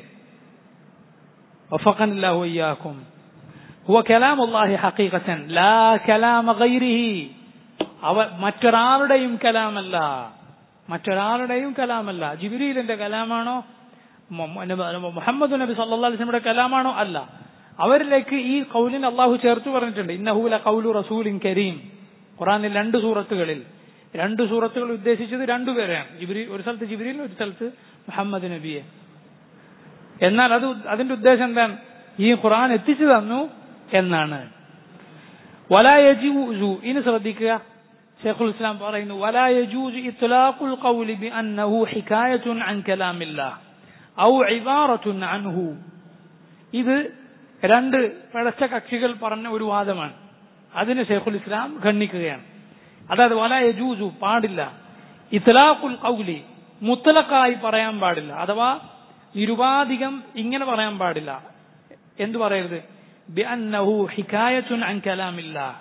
وفقنا الله وإياكم هو كلام الله حقيقة لا كلام غيره അവ മറ്റൊരാളുടെയും കലാമല്ല മറ്റൊരാളുടെയും കലാമല്ല ജിബിരിലിന്റെ കലാമാണോ മുഹമ്മദ് നബി സല്ലാ അലിസ്ലമിയുടെ കലാമാണോ അല്ല അവരിലേക്ക് ഈ കൗലിന് അള്ളാഹു ചേർത്ത് പറഞ്ഞിട്ടുണ്ട് ഇന്നഹൂല കൗലു റസൂലിൻ കരീം ഖുറാനിൽ രണ്ട് സൂറത്തുകളിൽ രണ്ട് സൂറത്തുകൾ ഉദ്ദേശിച്ചത് രണ്ടുപേരെയാണ് ജിബിരി ഒരു സ്ഥലത്ത് ജിബിരിൽ ഒരു സ്ഥലത്ത് മുഹമ്മദ് നബിയെ എന്നാൽ അത് അതിന്റെ ഉദ്ദേശം എന്താണ് ഈ ഖുർആൻ എത്തിച്ചു തന്നു എന്നാണ് വലായജൂസു ഇനി ശ്രദ്ധിക്കുക ഷെയ്ഖുൽ ഇസ്ലാം പറയുന്നു വലായജൂസ് ഇത്ലാഖുൽ ഖൗലി ബിഅന്നഹു ഹികായത്തുൻ അൻ കലാമില്ലാഹ് ഔ ഇബാറത്തുൻ അൻഹു ഇത് രണ്ട് പിഴച്ച കക്ഷികൾ പറഞ്ഞ ഒരു വാദമാണ് അതിന് ഷെയ്ഖുൽ ഇസ്ലാം ഖണ്ഡിക്കുകയാണ് അതായത് വല യജൂസു പാടില്ല ഇത്ലാഖുൽ ഖൗലി മുത്തലക്കായി പറയാൻ പാടില്ല അഥവാ നിരുപാധികം ഇങ്ങനെ പറയാൻ പാടില്ല എന്തു പറയരുത് ബിഅന്നഹു ഹികായത്തുൻ അൻ കലാമില്ലാ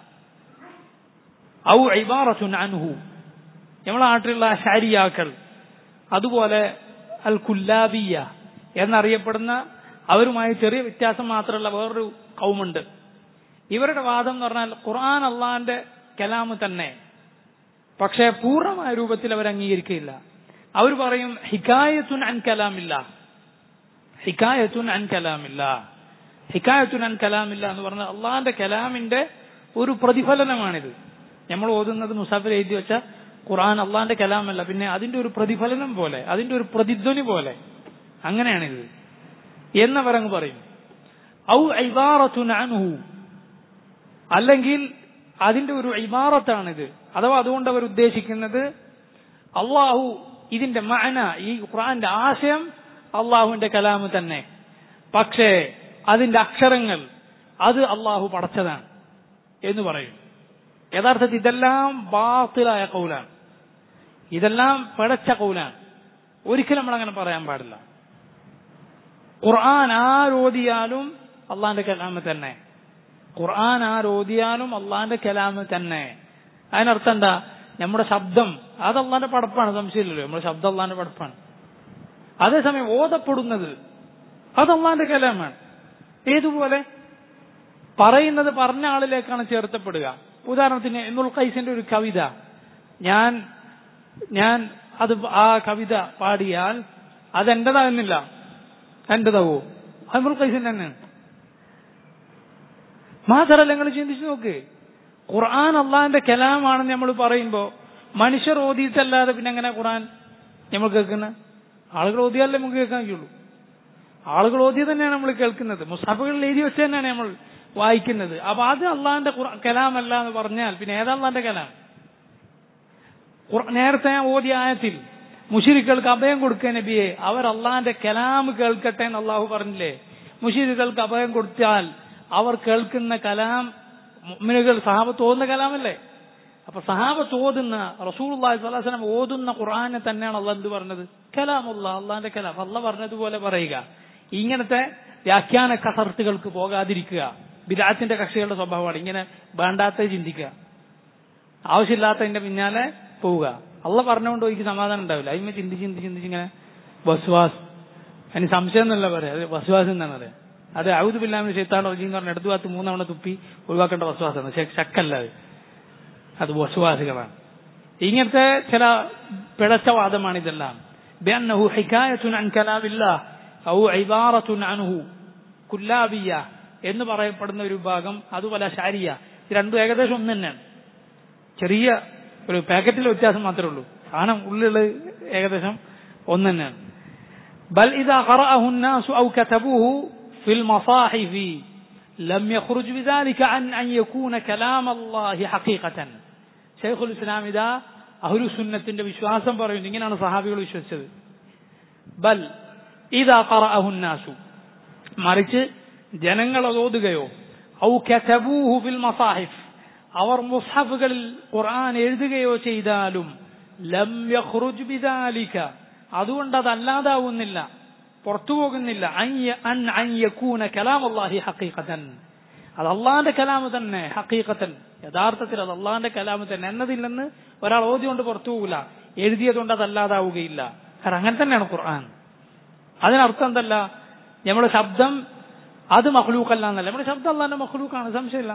ഔ ഇബാറത്തുൻ അൻഹു നമ്മളെ നാട്ടിലുള്ള ഷാരിയാക്കൾ അതുപോലെ അൽ കുല്ലാബിയ എന്നറിയപ്പെടുന്ന അവരുമായി ചെറിയ വ്യത്യാസം മാത്രമുള്ള വേറൊരു കൗമുണ്ട് ഇവരുടെ വാദം എന്ന് പറഞ്ഞാൽ ഖുർആൻ അള്ളാന്റെ കലാമ് തന്നെ പക്ഷേ പൂർണ്ണമായ രൂപത്തിൽ അവർ അംഗീകരിക്കുകയില്ല അവർ പറയും ഹിക്കായത്തുൻ അൻ കലാമില്ല ഹിക്കായത്തുൻ അൻ കലാമില്ല ഹിക്കായത്തുൻ അൻ കലാമില്ല എന്ന് പറഞ്ഞാൽ അള്ളാന്റെ കലാമിന്റെ ഒരു പ്രതിഫലനമാണിത് നമ്മൾ ഓതുന്നത് മുസാഫിർ എഴുതി വെച്ച ഖുർആൻ അള്ളാന്റെ കലാമല്ല പിന്നെ അതിന്റെ ഒരു പ്രതിഫലനം പോലെ അതിന്റെ ഒരു പ്രതിധ്വനി പോലെ അങ്ങനെയാണിത് എന്നവരങ്ങ് പറയും ഔ ഐബാറത്തുൻ അൻഹു അല്ലെങ്കിൽ അതിന്റെ ഒരു ഇമാറത്താണിത് അഥവാ അതുകൊണ്ട് അവർ ഉദ്ദേശിക്കുന്നത് അള്ളാഹു ഇതിന്റെ മഅന ഈ ഖുർആന്റെ ആശയം അള്ളാഹുവിന്റെ കലാമ് തന്നെ പക്ഷേ അതിന്റെ അക്ഷരങ്ങൾ അത് അള്ളാഹു പടച്ചതാണ് എന്ന് പറയും യഥാർത്ഥത്തിൽ ഇതെല്ലാം ബാത്തിലായ കൗലാണ് ഇതെല്ലാം പിഴച്ച കൗലാണ് ഒരിക്കലും നമ്മൾ അങ്ങനെ പറയാൻ പാടില്ല ഖുർആൻ ആരോദിയാലും അള്ളാന്റെ കലാമ് തന്നെ ഖുർആൻ ആരോദിയാലും അള്ളാന്റെ കലാമ് തന്നെ അതിനർത്ഥം എന്താ നമ്മുടെ ശബ്ദം അത് അള്ളാന്റെ പടപ്പാണ് സംശയമില്ലല്ലോ നമ്മുടെ ശബ്ദം അള്ളാന്റെ പടപ്പാണ് അതേസമയം ഓതപ്പെടുന്നത് അത് അള്ളാന്റെ കലാമാണ് ഏതുപോലെ പറയുന്നത് പറഞ്ഞ ആളിലേക്കാണ് ചേർത്തപ്പെടുക ഉദാഹരണത്തിന് എന്നുൽ ഖൈസിന്റെ ഒരു കവിത ഞാൻ ഞാൻ അത് ആ കവിത പാടിയാൽ അത് എന്റേതാകുന്നില്ല എന്റേതാവോ അമുൽ ഖൈസിന്റെ തന്നെയാണ് മാത്രല്ല നിങ്ങൾ ചിന്തിച്ചു നോക്ക് ഖുർആൻ അള്ളാഹിന്റെ കലാമാണെന്ന് നമ്മൾ പറയുമ്പോ മനുഷ്യർ ഓതിയിട്ടല്ലാതെ പിന്നെ എങ്ങനെ ഖുർആൻ നമ്മൾ കേൾക്കുന്നത് ആളുകൾ ഓതിയാലേ നമുക്ക് കേൾക്കാൻ കഴിയുള്ളൂ ആളുകൾ ഓതി തന്നെയാണ് നമ്മൾ കേൾക്കുന്നത് മുസാഫുകളിൽ എഴുതി വെച്ച് തന്നെയാണ് നമ്മൾ വായിക്കുന്നത് അപ്പൊ അത് അള്ളാഹിന്റെ കലാമല്ല എന്ന് പറഞ്ഞാൽ പിന്നെ ഏതാ അള്ളാഹിന്റെ കലാം നേരത്തെ ഞാൻ ഓതിയ ആയത്തിൽ മുഷിരിക്കൾക്ക് അഭയം കൊടുക്കുക നബിയെ അവർ അള്ളാഹിന്റെ കലാം കേൾക്കട്ടെ എന്ന് അള്ളാഹു പറഞ്ഞില്ലേ മുഷിരിക്കൾക്ക് അഭയം കൊടുത്താൽ അവർ കേൾക്കുന്ന കലാം മുഅ്മിനുകൾ സഹാബത്ത് ഓതുന്ന കലാമല്ലേ അപ്പൊ സഹാബത്ത് ഓതുന്ന റസൂൽ സ്വലാസ്ലം ഓതുന്ന ഖുർആനെ തന്നെയാണ് അള്ളാഹ് എന്ത് പറഞ്ഞത് കലാമുള്ള അള്ളാഹിന്റെ കലാം അള്ള പറഞ്ഞതുപോലെ പറയുക ഇങ്ങനത്തെ വ്യാഖ്യാന കസർത്തുകൾക്ക് പോകാതിരിക്കുക ബിരാത്തിന്റെ കക്ഷികളുടെ സ്വഭാവമാണ് ഇങ്ങനെ വേണ്ടാത്ത ചിന്തിക്കുക ആവശ്യമില്ലാത്തതിന്റെ പിന്നാലെ പോവുക അള്ള പറഞ്ഞുകൊണ്ട് എനിക്ക് സമാധാനം ഉണ്ടാവില്ല അതിന്മേ ചിന്തിച്ച് ചിന്തിച്ച് ചിന്തിച്ച് ഇങ്ങനെ വസ്വാസ് അതിന് സംശയം എന്നല്ല പറയാം അത് വസ്വാസ് എന്നാണ് പറയാം അത് ഔദ് ബില്ലാമിന് ശൈത്താൻ റജീം പറഞ്ഞ ഇടതു ഭാഗത്ത് മൂന്നവണ തുപ്പി ഒഴിവാക്കേണ്ട വസ്വാസാണ് ശക്കല്ല അത് അത് വസ്വാസികളാണ് ഇങ്ങനത്തെ ചില പിഴച്ച വാദമാണ് ഇതെല്ലാം ബിഅന്നഹു ഹികായത്തുൻ അൻ കലാമില്ലാഹ് ഔ ഇബാറത്തുൻ അൻഹു കുല്ലാബിയ എന്ന് പറയപ്പെടുന്ന ഒരു വിഭാഗം അതുപോലെ ഷാരിയ ഇത് രണ്ടും ഏകദേശം ഒന്ന് തന്നെയാണ് ചെറിയ ഒരു പാക്കറ്റിൽ വ്യത്യാസം മാത്രമേ ഉള്ളൂ സാധനം ഉള്ളിലുള്ള ഏകദേശം ഒന്ന് തന്നെയാണ് ബൽ ഇതാ ഖറഅഹു الناس أو كتبوه في المصاحف لم يخرج بذلك عن أن يكون كلام الله حقيقة شيخ الإسلام إذا അഹുലു സുന്നത്തിന്റെ വിശ്വാസം പറയുന്നു ഇങ്ങനെയാണ് സഹാബികൾ വിശ്വസിച്ചത് ബൽ ഇതാ ഖറഅഹുന്നാസു മറിച്ച് ജനങ്ങൾ അത് ഓതുകയോ ഔ കതബൂഹു ഫിൽ മസാഹിഫ് അവർ മുസ്ഹഫുകളിൽ ഖുർആൻ എഴുതുകയോ ചെയ്താലും ലം യഖ്റുജ് ബിദാലിക അതുകൊണ്ട് അതല്ലാതാവുന്നില്ല പുറത്തു പോകുന്നില്ല അൻ അൻ യകൂന കലാം അല്ലാഹി ഹഖീഖതൻ അത് അള്ളാന്റെ കലാമ് തന്നെ ഹക്കീക്കത്തൻ യഥാർത്ഥത്തിൽ അത് അള്ളാന്റെ കലാമ് തന്നെ എന്നതില്ലെന്ന് ഒരാൾ ഓതിക്കൊണ്ട് പുറത്തു പോകില്ല എഴുതിയതുകൊണ്ട് അതല്ലാതാവുകയില്ല കാരണം അങ്ങനെ തന്നെയാണ് ഖുർആൻ അതിനർത്ഥം എന്തല്ല നമ്മുടെ ശബ്ദം അത് മഹ്ലൂക്കല്ല എന്നല്ല നമ്മുടെ ശബ്ദം അള്ളാന്റെ മഹ്ലൂക്കാണ് സംശയമില്ല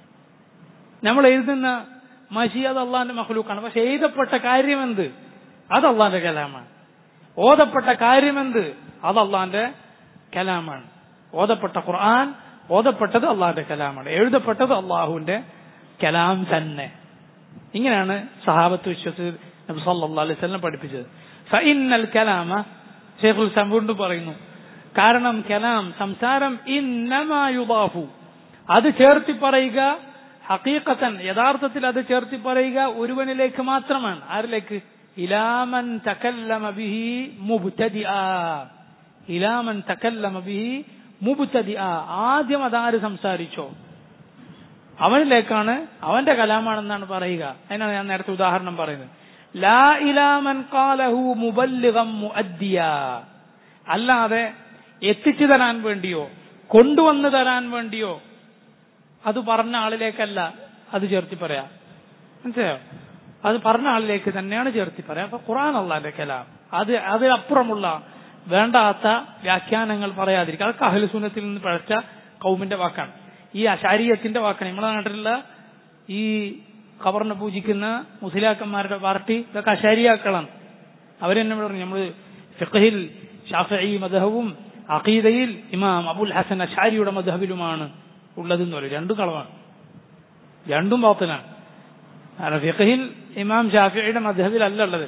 നമ്മൾ എഴുതുന്ന മഷി അത് അള്ളാന്റെ മഹ്ലൂക്കാണ് പക്ഷെ എഴുതപ്പെട്ട കാര്യമെന്ത് അത് അള്ളാന്റെ കലാമാണ് ഓതപ്പെട്ട കാര്യമെന്ത് അത് അള്ളാന്റെ കലാമാണ് ഓതപ്പെട്ട ഖുർആൻ ഓതപ്പെട്ടത് അള്ളാഹിന്റെ കലാമാണ് എഴുതപ്പെട്ടത് അള്ളാഹുവിന്റെ കലാം തന്നെ ഇങ്ങനെയാണ് സഹാബത്ത് വിശ്വസിച്ച് നബി സല്ലല്ലാഹു അലൈഹി വസല്ലം പഠിപ്പിച്ചത് ഫഇന്നൽ കലാമ ഷെയ്ഖുൽ വീണ്ടും പറയുന്നു കാരണം കലാം സംസാരം ഇന്നമാ യുദാഫു അത് ചേർത്തി പറയുക ഹക്കീക്കത്തൻ യഥാർത്ഥത്തിൽ അത് ചേർത്തി പറയുക ഒരുവനിലേക്ക് മാത്രമാണ് ആരിലേക്ക് ഇലാമൻ തകല്ലമ ബിഹി മുബ്തദിആ ഇലാമൻ തക്കല്ലമ ബിഹി മുബുത്തതി ആദ്യം അതാര് സംസാരിച്ചോ അവനിലേക്കാണ് അവന്റെ കലാമാണെന്നാണ് പറയുക അതിനാണ് ഞാൻ നേരത്തെ ഉദാഹരണം പറയുന്നത് ലാ ഇലാമൻ കാലഹു മുബല്ലിഗം മുഅദ്ദിയ അല്ലാതെ എത്തിച്ചു തരാൻ വേണ്ടിയോ കൊണ്ടുവന്നു തരാൻ വേണ്ടിയോ അത് പറഞ്ഞ ആളിലേക്കല്ല അത് ചേർത്തി പറയാം മനസ്സിലായോ അത് പറഞ്ഞ ആളിലേക്ക് തന്നെയാണ് ചേർത്തി പറയാം അപ്പൊ ഖുറാൻ അള്ളാന്റെ കലാം അത് അതിലപ്പുറമുള്ള വേണ്ടാത്ത വ്യാഖ്യാനങ്ങൾ പറയാതിരിക്കുക അതൊക്കെ അഹ്ലുസുന്നത്തിൽ നിന്ന് പഴച്ച കൗമിന്റെ വാക്കാണ് ഈ അശാരീയത്തിന്റെ വാക്കാണ് നമ്മുടെ നാട്ടിലുള്ള ഈ ഖബറിനെ പൂജിക്കുന്ന മുസ്ലിയാക്കന്മാരുടെ പാർട്ടി ഇതൊക്കെ അശാരിയാക്കളാണ് അവരെന്നെ പറഞ്ഞു നമ്മള് ഫിഖഹിൽ ഷാഫി മദഹവും അഖീദയിൽ ഇമാം അബുൽ ഹസൻ അഷാരിയുടെ മദഹബിലുമാണ് ഉള്ളതെന്ന് പറയും രണ്ടും കളവാണ് രണ്ടും ബാത്തിലാണ് കാരണം ഫിഖഹിൽ ഇമാം ഷാഫിയുടെ മദഹബിലല്ല ഉള്ളത്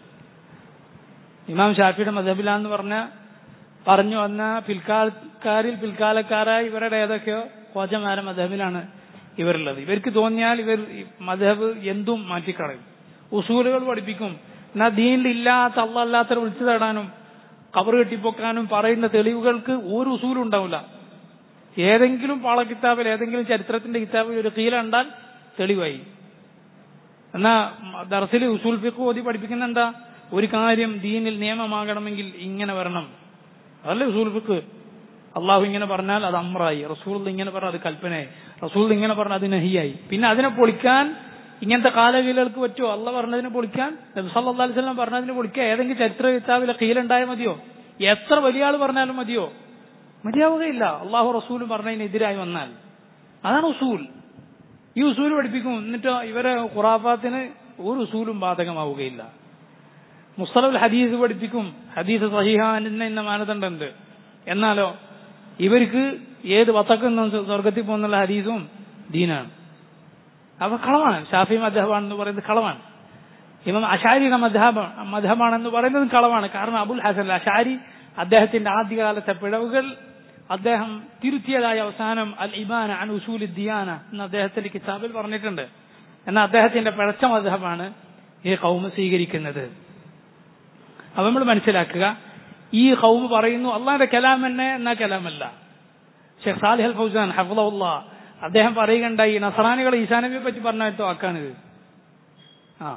ഇമാം ഷാഫിയുടെ മദഹബിലാന്ന് പറഞ്ഞ പറഞ്ഞു വന്ന പിൽക്കാലക്കാരിൽ പിൽക്കാലക്കാരായ ഇവരുടെ ഏതൊക്കെയോ കോജമാര മദഹബിലാണ് ഇവരുള്ളത് ഇവർക്ക് തോന്നിയാൽ ഇവർ മദഹബ് എന്തും മാറ്റിക്കളയും ഉസൂലുകൾ പഠിപ്പിക്കും എന്നാ ദീനിലില്ലാത്ത അള്ളല്ലാത്തവരെ വിളിച്ചു തേടാനും കവർ കെട്ടിപ്പൊക്കാനും പറയുന്ന തെളിവുകൾക്ക് ഒരു ഉസൂലും ഉണ്ടാവില്ല ഏതെങ്കിലും പാള കിതാബിൽ ഏതെങ്കിലും ചരിത്രത്തിന്റെ കിതാബിൽ ഒരു കീല ഉണ്ടാൽ തെളിവായി എന്നാ ദർസിൽ ഉസൂൽ ഫിഖ് ഓതി പഠിപ്പിക്കുന്ന എന്താ ഒരു കാര്യം ദീനിൽ നിയമമാകണമെങ്കിൽ ഇങ്ങനെ വരണം അതല്ലേ ഉസൂൽ ഫിഖ് അള്ളാഹു ഇങ്ങനെ പറഞ്ഞാൽ അത് അമ്രായി റസൂൾ ഇങ്ങനെ പറഞ്ഞാൽ അത് കൽപ്പനയായി റസൂൾ ഇങ്ങനെ പറഞ്ഞാൽ അത് നഹിയായി പിന്നെ അതിനെ പൊളിക്കാൻ ഇങ്ങനത്തെ കാലകീലകൾക്ക് പറ്റുമോ അള്ള പറഞ്ഞതിനെ പൊളിക്കാൻ നബ്സല്ലാ അലിസ്ലാം പറഞ്ഞതിനെ പൊളിക്കാൻ ഏതെങ്കിലും ചരിത്ര കിതാബിലെ കീലുണ്ടായാൽ മതിയോ എത്ര വലിയ ആൾ പറഞ്ഞാലും മതിയോ മതിയാവുകയില്ല അള്ളാഹു റസൂലും പറഞ്ഞതിനെതിരായി വന്നാൽ അതാണ് ഉസൂൽ ഈ ഉസൂൽ പഠിപ്പിക്കും എന്നിട്ടോ ഇവരെ ഖുറാഫാത്തിന് ഒരു ഉസൂലും ബാധകമാവുകയില്ല മുസ്തലബുൽ ഹദീസ് പഠിപ്പിക്കും ഹദീസ് സഹിഹാനിന്ന ഇന്ന മാനദണ്ഡമുണ്ട് എന്നാലോ ഇവർക്ക് ഏത് വത്തക്കുന്ന സ്വർഗത്തിൽ പോകുന്നുള്ള ഹദീസും ദീനാണ് അവ കളവാണ് ഷാഫി മദ്ഹബാണെന്ന് പറയുന്നത് കളവാണ് ഇമാം അഷാരിയുടെ മദ്ഹബ മദ്ഹബാണെന്ന് പറയുന്നത് കളവാണ് കാരണം അബുൽ ഹസൻ അഷാരി അദ്ദേഹത്തിന്റെ ആദ്യകാലത്തെ പിഴവുകൾ അദ്ദേഹം തിരുത്തിയതായ അവസാനം അൽ ഇബാന അൻ ഉസൂൽ ദിയാന എന്ന് അദ്ദേഹത്തിന്റെ കിതാബിൽ പറഞ്ഞിട്ടുണ്ട് എന്നാൽ അദ്ദേഹത്തിന്റെ പിഴച്ച മദ്ഹബാണ് ഈ കൗമ സ്വീകരിക്കുന്നത് അപ്പൊ നമ്മൾ മനസ്സിലാക്കുക ഈ കൗമ പറയുന്നു അള്ളാന്റെ കലാം തന്നെ എന്നാ കലാമല്ല ഷെഖ് സാലിഹ് അൽ ഫൗസാൻ ഹഫുള്ള അദ്ദേഹം പറയുകയുണ്ടായി നസറാനികൾ ഈശാനബിയെ പറ്റി പറഞ്ഞ വാക്കാണിത് ആ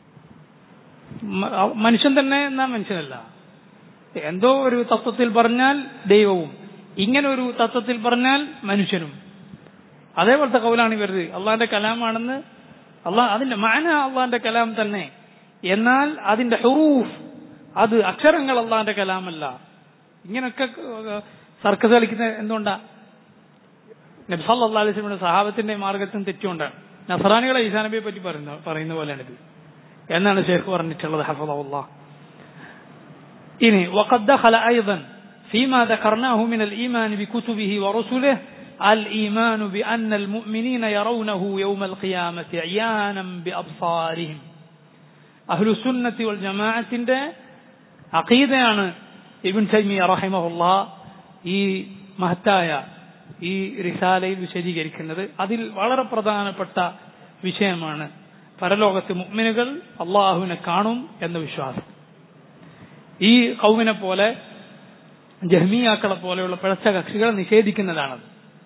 മനുഷ്യൻ തന്നെ എന്നാ മനുഷ്യനല്ല എന്തോ ഒരു തത്വത്തിൽ പറഞ്ഞാൽ ദൈവവും ഇങ്ങനെ ഒരു തത്വത്തിൽ പറഞ്ഞാൽ മനുഷ്യനും അതേപോലത്തെ കൗലാണ് ഇവരുത് അള്ളാന്റെ കലാമാണെന്ന് അള്ളാഹ് അതിന്റെ മാന അള്ളാന്റെ കലാം തന്നെ എന്നാൽ അതിന്റെ ഹുറൂഫ് അത് അക്ഷരങ്ങൾ അള്ളാന്റെ കലാമല്ല ഇങ്ങനൊക്കെ സർക്കസ് കളിക്കുന്ന എന്തുകൊണ്ടാ നബ്സല്ലാ അലൈസ്മിയുടെ സഹാബത്തിന്റെ മാർഗത്തിന് തെറ്റുകൊണ്ടാണ് നസറാനികളെ ഈസാനബിയെ പറ്റി പറയുന്ന പറയുന്ന പോലെയാണിത് എന്നാണ് ഷേഖ് പറഞ്ഞിട്ടുള്ളത് ഹഫദുല്ലാ ഇനി وقد دخل أيضا فيما ذكرناه من الإيمان بكتبه ورسله الإيمان بأن المؤمنين يرونه يوم القيامة عيانا بأبصارهم أهل السنة والجماعة അഖീദയാണ് ഇബിൻ തൈമിയ റഹിമഹുല്ല ഈ മഹത്തായ ഈ റിസാലയിൽ വിശദീകരിക്കുന്നത് അതിൽ വളരെ പ്രധാനപ്പെട്ട വിഷയമാണ് പരലോകത്ത് മുഗ്മിനുകൾ അള്ളാഹുവിനെ കാണും എന്ന വിശ്വാസം ഈ കൗമിനെ പോലെ ജഹ്മിയാക്കളെ പോലെയുള്ള പിഴച്ച കക്ഷികൾ നിഷേധിക്കുന്നതാണത്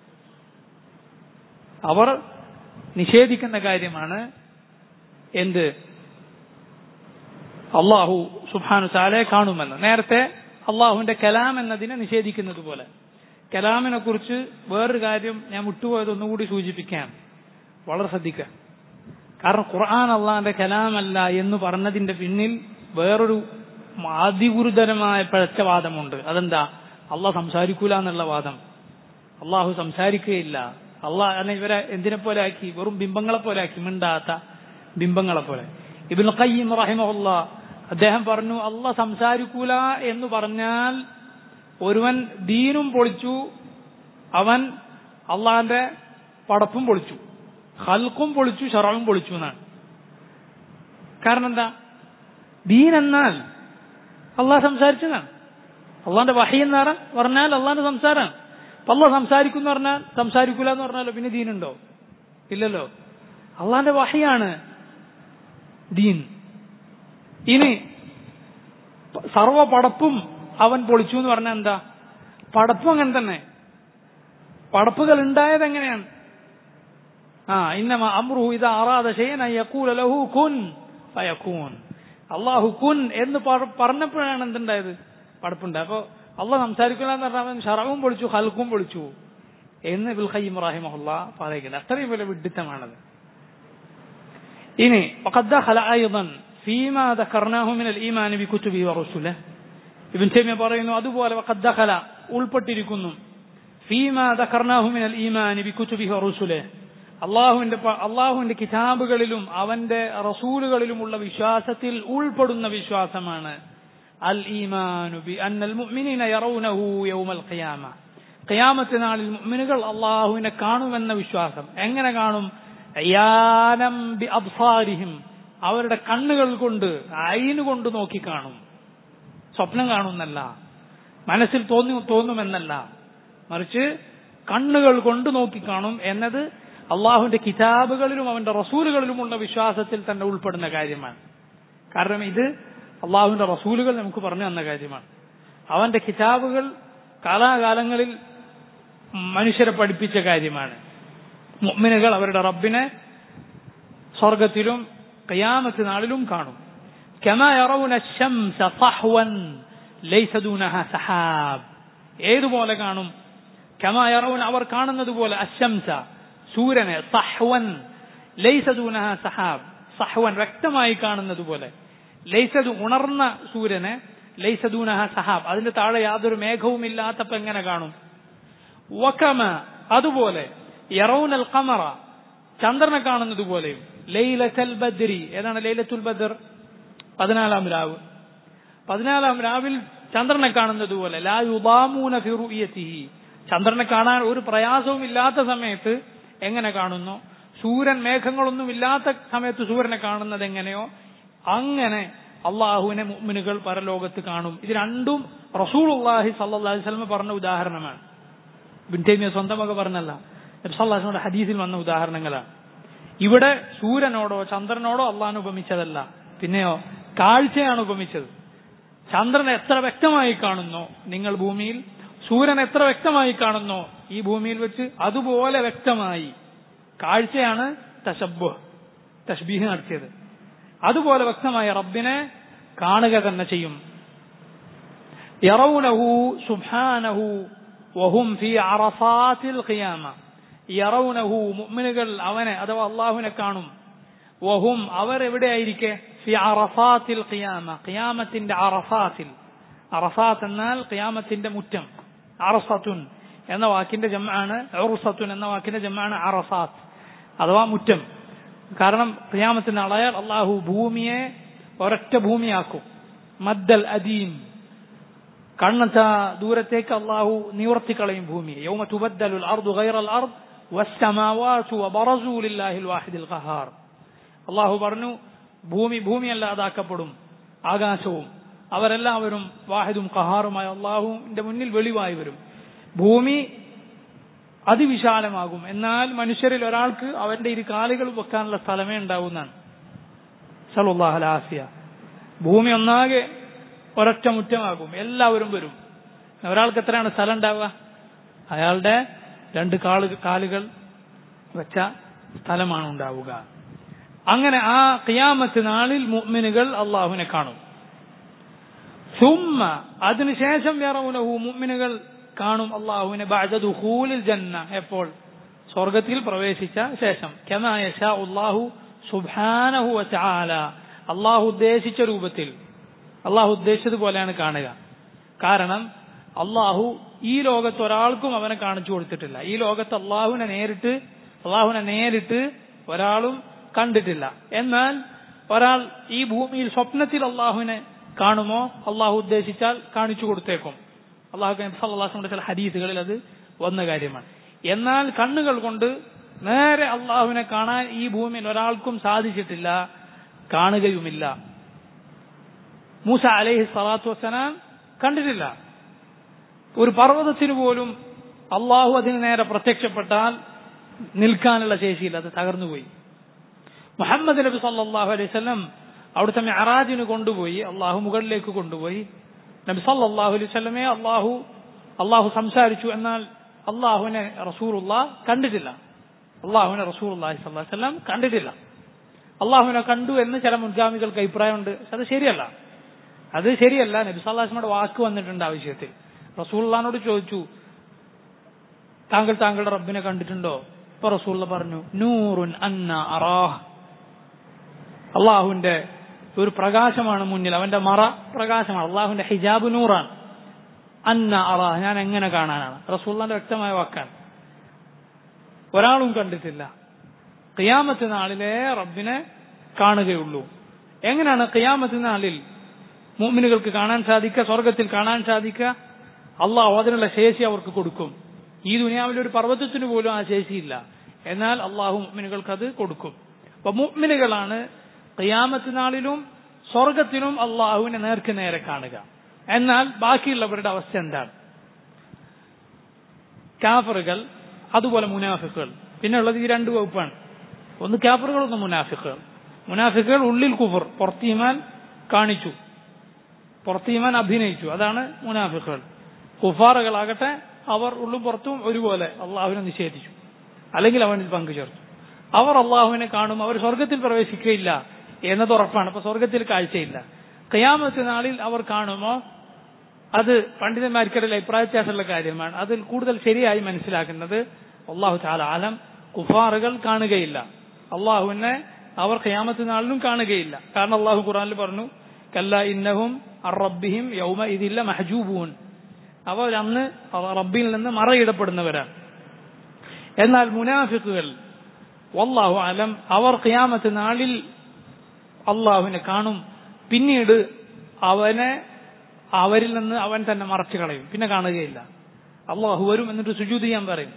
അവർ നിഷേധിക്കുന്ന കാര്യമാണ് എന്ത് അള്ളാഹു സുബാനു താലെ കാണുമെന്ന് നേരത്തെ അള്ളാഹുവിന്റെ കലാം എന്നതിനെ നിഷേധിക്കുന്നത് പോലെ കലാമിനെ കുറിച്ച് വേറൊരു കാര്യം ഞാൻ വിട്ടുപോയത് ഒന്നുകൂടി സൂചിപ്പിക്കാൻ വളരെ ശ്രദ്ധിക്കുക കാരണം ഖുർആൻ അള്ളാഹിന്റെ കലാമല്ല എന്ന് പറഞ്ഞതിന്റെ പിന്നിൽ വേറൊരു അതിഗുരുതരമായ പിഴച്ച വാദമുണ്ട് അതെന്താ അള്ളാഹ് സംസാരിക്കൂല എന്നുള്ള വാദം അള്ളാഹു സംസാരിക്കുകയില്ല അള്ളാഹ് അല്ലെ ഇവരെ എന്തിനെ പോലെ ആക്കി വെറും ബിംബങ്ങളെ പോലെ ആക്കി മിണ്ടാത്ത ബിംബങ്ങളെ പോലെ ഇബിൻ ഖയ്യിം റഹിമഹുല്ല അദ്ദേഹം പറഞ്ഞു അല്ല സംസാരിക്കൂല എന്ന് പറഞ്ഞാൽ ഒരുവൻ ദീനും പൊളിച്ചു അവൻ അള്ളാന്റെ പടപ്പും പൊളിച്ചു ഹൽക്കും പൊളിച്ചു ഷറവും പൊളിച്ചു എന്നാണ് കാരണം എന്താ ദീൻ എന്നാൽ അള്ളാഹ് സംസാരിച്ചതാണ് അള്ളാന്റെ വഹി എന്ന് പറഞ്ഞാൽ അള്ളാന്റെ സംസാരമാണ് അപ്പൊ അള്ളാഹ് സംസാരിക്കും പറഞ്ഞാൽ സംസാരിക്കൂല എന്ന് പറഞ്ഞാലോ പിന്നെ ദീനുണ്ടോ ഇല്ലല്ലോ അള്ളാന്റെ വഹിയാണ് ദീൻ ഇനി സർവ പടപ്പും അവൻ പൊളിച്ചു എന്ന് പറഞ്ഞാൽ എന്താ പടപ്പും അങ്ങനെ തന്നെ പടപ്പുകൾ ഉണ്ടായത് എങ്ങനെയാണ് ആ ഇന്നമ അമ്രുഹു ഇത് അറാദ ശൈഅൻ യഖൂല ലഹു കുൻ ഫയകൂൻ അള്ളാഹു കുൻ എന്ന് പറ- പറഞ്ഞപ്പോഴാണ് എന്തുണ്ടായത് പടപ്പുണ്ട് അപ്പൊ അള്ളാഹ് സംസാരിക്കില്ല എന്ന് പറഞ്ഞാൽ അവൻ ഷറവും പൊളിച്ചു ഹൽക്കും പൊളിച്ചു എന്ന് ഇബുൽ ഖയ്യിം റഹിമഹുല്ല പറയുന്നത് അത്രയും വലിയ വിഡിത്തമാണത് ഇനി وقد دخل أيضا فيما ذكرناه من الإيمان بكتبه ورسله ഇബിൻ തൈമിയ പറയുന്നു അതുപോലെ وقد دخل ഉൾപ്പെട്ടിരിക്കുന്നു فيما ذكرناه من الإيمان بكتبه ورسله അള്ളാഹുവിന്റെ പ- അള്ളാഹുവിന്റെ കിതാബുകളിലും അവന്റെ റസൂലുകളിലുമുള്ള വിശ്വാസത്തിൽ ഉൾപ്പെടുന്ന വിശ്വാസമാണ് അൽ ഈമാനു ബി അന്നൽ മുഅ്മിനീന യറൗനഹു യൗമൽ ഖിയാമ ഖിയാമത്ത് നാളിൽ മുഅ്മിനുകൾ അള്ളാഹുവിനെ കാണുമെന്ന വിശ്വാസം എങ്ങനെ കാണും അയ്യാനം ബി അബ്സാരിഹിം അവരുടെ കണ്ണുകൾ കൊണ്ട് അയിന് കൊണ്ട് നോക്കി കാണും സ്വപ്നം കാണുന്നല്ല മനസ്സിൽ തോന്നി തോന്നുമെന്നല്ല മറിച്ച് കണ്ണുകൾ കൊണ്ട് നോക്കി കാണും എന്നത് അള്ളാഹുവിന്റെ കിതാബുകളിലും അവന്റെ റസൂലുകളിലുമുള്ള വിശ്വാസത്തിൽ തന്നെ ഉൾപ്പെടുന്ന കാര്യമാണ് കാരണം ഇത് അള്ളാഹുവിന്റെ റസൂലുകൾ നമുക്ക് പറഞ്ഞു തന്ന കാര്യമാണ് അവന്റെ കിതാബുകൾ കാലാകാലങ്ങളിൽ മനുഷ്യരെ പഠിപ്പിച്ച കാര്യമാണ് മുഅ്മിനുകൾ അവരുടെ റബ്ബിനെ സ്വർഗത്തിലും ഖിയാമത്ത് നാളിലും കാണും كما يرون الشمس صحوا ليس دونها سحاب ഏതുപോലെ കാണും كما يرون അവർ കാണുന്നത് പോലെ الشمس സൂര്യനെ സഹ്വൻ ലൈസ ദൂനഹ സഹാബ് സഹ്വൻ വ്യക്തമായി കാണുന്നത് പോലെ ലൈസദ് ഉണർന്ന സൂര്യനെ ലൈസ ദൂനഹ സഹാബ് അതിന്റെ താഴെ യാതൊരു മേഘവും ഇല്ലാത്തപ്പോ എങ്ങനെ കാണും വക്കമ അതുപോലെ യറൗനൽ ഖമറ ചന്ദ്രനെ കാണുന്നത് പോലെയും ലൈലത്തൽ ബദ്രി ഏതാണ് ലൈലത്തുൽ ബദർ പതിനാലാം രാവ് പതിനാലാം രാവിൽ ചന്ദ്രനെ കാണുന്നത് പോലെ ലാ യുദാമൂന ഫി റുയതിഹി ചന്ദ്രനെ കാണാൻ ഒരു പ്രയാസവും ഇല്ലാത്ത സമയത്ത് എങ്ങനെ കാണുന്നു സൂര്യൻ മേഘങ്ങളൊന്നും ഇല്ലാത്ത സമയത്ത് സൂര്യനെ കാണുന്നത് എങ്ങനെയോ അങ്ങനെ അള്ളാഹുവിനെ മുഅ്മിനുകൾ പരലോകത്ത് കാണും ഇത് രണ്ടും റസൂലുള്ളാഹി സല്ലല്ലാഹു അലൈഹി വസല്ലം പറഞ്ഞ ഉദാഹരണമാണ് ബിൻതൈമിയ സ്വന്തമൊക്കെ പറഞ്ഞല്ല നബ്സല്ലാസിന്റെ ഹദീസിൽ വന്ന ഉദാഹരണങ്ങളാണ് ഇവിടെ സൂര്യനോടോ ചന്ദ്രനോടോ അള്ളാഹിനെ ഉപമിച്ചതല്ല പിന്നെയോ കാഴ്ചയാണ് ഉപമിച്ചത് ചന്ദ്രൻ എത്ര വ്യക്തമായി കാണുന്നോ നിങ്ങൾ ഭൂമിയിൽ സൂര്യൻ എത്ര വ്യക്തമായി കാണുന്നോ ഈ ഭൂമിയിൽ വെച്ച് അതുപോലെ വ്യക്തമായി കാഴ്ചയാണ് തശബ്ബ് തഷ്ബീഹ് നടത്തിയത് അതുപോലെ വ്യക്തമായ റബ്ബിനെ കാണുക തന്നെ ചെയ്യും യറൗനഹു സുബ്ഹാനഹു വഹും ഫി അറഫാത്തിൽ ഖിയാമ യറൗനഹു മുഅ്മിനുകൾ അവനെ അഥവാ അള്ളാഹുവിനെ കാണും വഹും അവർ എവിടെയായിരിക്കെ ഫി അറഫാത്തിൽ ഖിയാമ ഖിയാമത്തിന്റെ അറഫാത്തിൽ അറഫാത്ത് എന്നാൽ ഖിയാമത്തിന്റെ മുറ്റം അറസത്തുൻ എന്ന വാക്കിന്റെ ജമ്മാണ് ഉറുസത്തുൻ എന്ന വാക്കിന്റെ ജമ്മാണ് അറഫാത്ത് അഥവാ മുറ്റം കാരണം ഖിയാമത്തിന് അളയാൽ അള്ളാഹു ഭൂമിയെ ഒരൊറ്റ ഭൂമിയാക്കും മദ്ദൽ അദീം കണ്ണത്ത ദൂരത്തേക്ക് അള്ളാഹു നിവർത്തിക്കളയും ഭൂമിയെ യൗമ തുബദ്ദലുൽ അർദു ഗൈറൽ അർദ് വസ്സമാവാതു വബറസു ലില്ലാഹിൽ വാഹിദിൽ ഖഹാർ അള്ളാഹു പറഞ്ഞു ഭൂമി ഭൂമിയല്ലാതാക്കപ്പെടും ആകാശവും അവരെല്ലാവരും വാഹിദും ഖഹാറുമായ അള്ളാഹുവിന്റെ മുന്നിൽ വെളിവായി വരും ഭൂമി അതിവിശാലമാകും എന്നാൽ മനുഷ്യരിൽ ഒരാൾക്ക് അവന്റെ ഇരു കാലുകൾ വെക്കാനുള്ള സ്ഥലമേ ഉണ്ടാവുന്നതാണ് സലുല്ലാഹലാസിയ ഭൂമി ഒന്നാകെ ഒരൊറ്റ മുറ്റമാകും എല്ലാവരും വരും ഒരാൾക്ക് എത്രയാണ് സ്ഥലം ഉണ്ടാവുക അയാളുടെ രണ്ട് കാളു കാലുകൾ വെച്ച സ്ഥലമാണ് ഉണ്ടാവുക അങ്ങനെ ആ ഖിയാമത്ത് നാളിൽ മുഅ്മിനുകൾ അള്ളാഹുവിനെ കാണും സുമ്മ അതിനുശേഷം യറൗനഹു മുഅ്മിനുകൾ കാണും അള്ളാഹുവിനെ ബഅദ ദുഖൂലിൽ ജന്ന എപ്പോൾ സ്വർഗത്തിൽ പ്രവേശിച്ച ശേഷം കമാ യശാ അല്ലാഹു സുബ്ഹാനഹു വതആല അള്ളാഹു ഉദ്ദേശിച്ച രൂപത്തിൽ അള്ളാഹു ഉദ്ദേശിച്ചതുപോലെയാണ് കാണുക കാരണം അള്ളാഹു ഈ ലോകത്ത് ഒരാൾക്കും അവനെ കാണിച്ചു കൊടുത്തിട്ടില്ല ഈ ലോകത്ത് അള്ളാഹുവിനെ നേരിട്ട് അള്ളാഹുവിനെ നേരിട്ട് ഒരാളും കണ്ടിട്ടില്ല എന്നാൽ ഒരാൾ ഈ ഭൂമിയിൽ സ്വപ്നത്തിൽ അള്ളാഹുവിനെ കാണുമോ അള്ളാഹു ഉദ്ദേശിച്ചാൽ കാണിച്ചു കൊടുത്തേക്കും അള്ളാഹു സല്ലാഹുന്റെ ചില ഹദീസുകളിൽ അത് വന്ന കാര്യമാണ് എന്നാൽ കണ്ണുകൾ കൊണ്ട് നേരെ അള്ളാഹുവിനെ കാണാൻ ഈ ഭൂമിയിൽ ഒരാൾക്കും സാധിച്ചിട്ടില്ല കാണുകയുമില്ല മൂസ അലൈഹി സ്വലാത്തു വസ്സലാം കണ്ടിട്ടില്ല ഒരു പർവ്വതത്തിന് പോലും അള്ളാഹു അതിന് നേരെ പ്രത്യക്ഷപ്പെട്ടാൽ നിൽക്കാനുള്ള ശേഷിയില്ല അത് തകർന്നുപോയി മുഹമ്മദ് നബി സല്ലാഹു അലൈഹി സ്വലം അവിടുത്തെ മെഹറാജിന് കൊണ്ടുപോയി അള്ളാഹു മുകളിലേക്ക് കൊണ്ടുപോയി നബി സല്ലല്ലാഹു അലൈഹി വസല്ലമയെ അള്ളാഹു അള്ളാഹു സംസാരിച്ചു എന്നാൽ അള്ളാഹുവിനെ റസൂലുള്ള കണ്ടിട്ടില്ല അള്ളാഹുവിനെ റസൂലുള്ളാഹി സ്വല്ലല്ലാഹു അലൈഹി വസല്ലം കണ്ടിട്ടില്ല അള്ളാഹുവിനെ കണ്ടു എന്ന് ചില മുൻഗാമികൾക്ക് അഭിപ്രായമുണ്ട് പക്ഷെ അത് ശരിയല്ല അത് ശരിയല്ല നബി സല്ലാസ്മയുടെ വാക്ക് വന്നിട്ടുണ്ട് ആ വിഷയത്തിൽ റസൂള്ളഹാനോട് ചോദിച്ചു താങ്കൾ താങ്കളുടെ റബ്ബിനെ കണ്ടിട്ടുണ്ടോ ഇപ്പൊ റസൂള്ള പറഞ്ഞു നൂറുൻ അന്ന അറാഹ് അള്ളാഹുവിന്റെ ഒരു പ്രകാശമാണ് മുന്നിൽ അവന്റെ മറ പ്രകാശമാണ് അള്ളാഹുവിന്റെ ഹിജാബ് നൂറാണ് അന്ന അറാഹ് ഞാൻ എങ്ങനെ കാണാനാണ് റസൂള്ളാന്റെ വ്യക്തമായ വാക്കാണ് ഒരാളും കണ്ടിട്ടില്ല ഖിയാമത്ത് നാളിലെ റബ്ബിനെ കാണുകയുള്ളൂ എങ്ങനെയാണ് ഖിയാമത്ത് നാളിൽ മുഅ്മിനുകൾക്ക് കാണാൻ സാധിക്കുക സ്വർഗത്തിൽ കാണാൻ സാധിക്കുക അള്ളാഹു അതിനുള്ള ശേഷി അവർക്ക് കൊടുക്കും ഈ ദുനിയാവിലെ ഒരു പർവ്വതത്തിന് പോലും ആ ശേഷിയില്ല എന്നാൽ അള്ളാഹു മുഅ്മിനുകൾക്ക് അത് കൊടുക്കും അപ്പൊ മുഅ്മിനുകളാണ് ഖിയാമത്ത് നാളിലും സ്വർഗത്തിലും അള്ളാഹുവിനെ നേർക്ക് നേരെ കാണുക എന്നാൽ ബാക്കിയുള്ളവരുടെ അവസ്ഥ എന്താണ് കാഫറുകൾ അതുപോലെ മുനാഫിക്കുകൾ പിന്നെ ഉള്ളത് ഈ രണ്ട് വകുപ്പാണ് ഒന്ന് കാഫറുകൾ ഒന്ന് മുനാഫിക്കുകൾ മുനാഫിക്കുകൾ ഉള്ളിൽ കുഫർ പുറത്തീമാൻ കാണിച്ചു പുറത്തീമാൻ അഭിനയിച്ചു അതാണ് മുനാഫിക്കുകൾ കുഫാറുകളാകട്ടെ അവർ ഉള്ളും പുറത്തും ഒരുപോലെ അള്ളാഹുവിനെ നിഷേധിച്ചു അല്ലെങ്കിൽ അവനിൽ പങ്കുചേർത്തു അവർ അള്ളാഹുവിനെ കാണും അവർ സ്വർഗത്തിൽ പ്രവേശിക്കുകയില്ല എന്നത് ഉറപ്പാണ് അപ്പൊ സ്വർഗത്തിൽ കാഴ്ചയില്ല കയാമത്ത് നാളിൽ അവർ കാണുമോ അത് പണ്ഡിതന്മാർക്കിടയിൽ അഭിപ്രായ വ്യത്യാസമുള്ള കാര്യമാണ് അതിൽ കൂടുതൽ ശരിയായി മനസ്സിലാക്കുന്നത് അള്ളാഹു താല ആലം കുഫാറുകൾ കാണുകയില്ല അള്ളാഹുവിനെ അവർ ഖയാമത്ത് നാളിലും കാണുകയില്ല കാരണം അള്ളാഹു ഖുറാനിൽ പറഞ്ഞു കല്ല ഇന്നഹും റബ്ബിഹിം യൗമ ഇതില്ല മഹജൂബൂൻ അവർ അന്ന് റബ്ബിൽ നിന്ന് മറയിടപ്പെടുന്നവരാണ് എന്നാൽ മുനാഫിക്കുകൾ വല്ലാഹു അലം അവർ ഖിയാമത്ത് നാളിൽ അള്ളാഹുവിനെ കാണും പിന്നീട് അവനെ അവരിൽ നിന്ന് അവൻ തന്നെ മറച്ചു കളയും പിന്നെ കാണുകയില്ല അള്ളാഹു വരും എന്നിട്ട് സുജൂത് ചെയ്യാൻ പറയും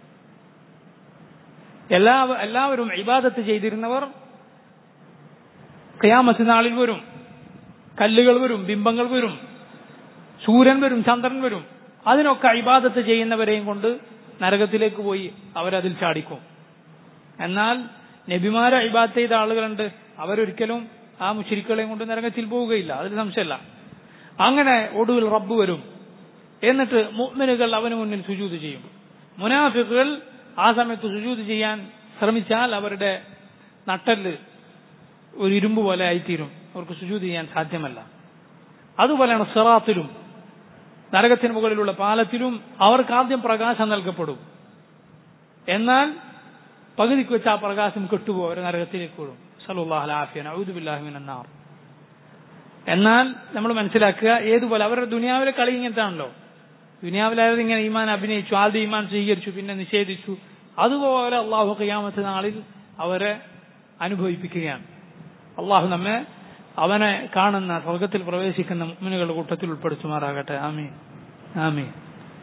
എല്ലാ എല്ലാവരും ഇബാദത്ത് ചെയ്തിരുന്നവർ ഖിയാമത്ത് നാളിൽ വരും കല്ലുകൾ വരും ബിംബങ്ങൾ വരും സൂര്യൻ വരും ചന്ദ്രൻ വരും അതിനൊക്കെ ഇബാദത്ത് ചെയ്യുന്നവരെയും കൊണ്ട് നരകത്തിലേക്ക് പോയി അവരതിൽ ചാടിക്കും എന്നാൽ നബിമാരെ ഇബാദത്ത് ചെയ്ത ആളുകളുണ്ട് അവരൊരിക്കലും ആ മുഷിരിക്കളെയും കൊണ്ട് നരകത്തിൽ പോവുകയില്ല അതിൽ സംശയമല്ല അങ്ങനെ ഒടുവിൽ റബ്ബ് വരും എന്നിട്ട് മുഅ്മിനുകൾ അവന് മുന്നിൽ സുജൂത് ചെയ്യും മുനാഫിക്കുകൾ ആ സമയത്ത് സുജൂത് ചെയ്യാൻ ശ്രമിച്ചാൽ അവരുടെ നട്ടല് ഒരു ഇരുമ്പ് പോലെ ആയിത്തീരും അവർക്ക് സുജൂത് ചെയ്യാൻ സാധ്യമല്ല അതുപോലെയാണ് സിറാത്തിലും നരകത്തിന് മുകളിലുള്ള പാലത്തിലും അവർക്ക് ആദ്യം പ്രകാശം നൽകപ്പെടും എന്നാൽ പകുതിക്ക് വെച്ച് ആ പ്രകാശം കെട്ടുപോകും അവർ നരകത്തിലേക്ക് വിടും സലുല്ലാഹുലാഫിയൻ ഔദുബില്ലാഹിമിനാർ എന്നാൽ നമ്മൾ മനസ്സിലാക്കുക ഏതുപോലെ അവരുടെ ദുനിയാവിലെ കളി ഇങ്ങനത്താണല്ലോ ദുനിയാവിലായത് ഇങ്ങനെ ഈമാൻ അഭിനയിച്ചു ആദ്യം ഈമാൻ സ്വീകരിച്ചു പിന്നെ നിഷേധിച്ചു അതുപോലെ അള്ളാഹു ഖിയാമത്ത് നാളിൽ അവരെ അനുഭവിപ്പിക്കുകയാണ് അള്ളാഹു നമ്മെ അവനെ കാണുന്ന സ്വർഗത്തിൽ പ്രവേശിക്കുന്ന മുഅ്മിനുകളുടെ കൂട്ടത്തിൽ ഉൾപ്പെടുത്തുമാറാകട്ടെ ആമീൻ ആമീൻ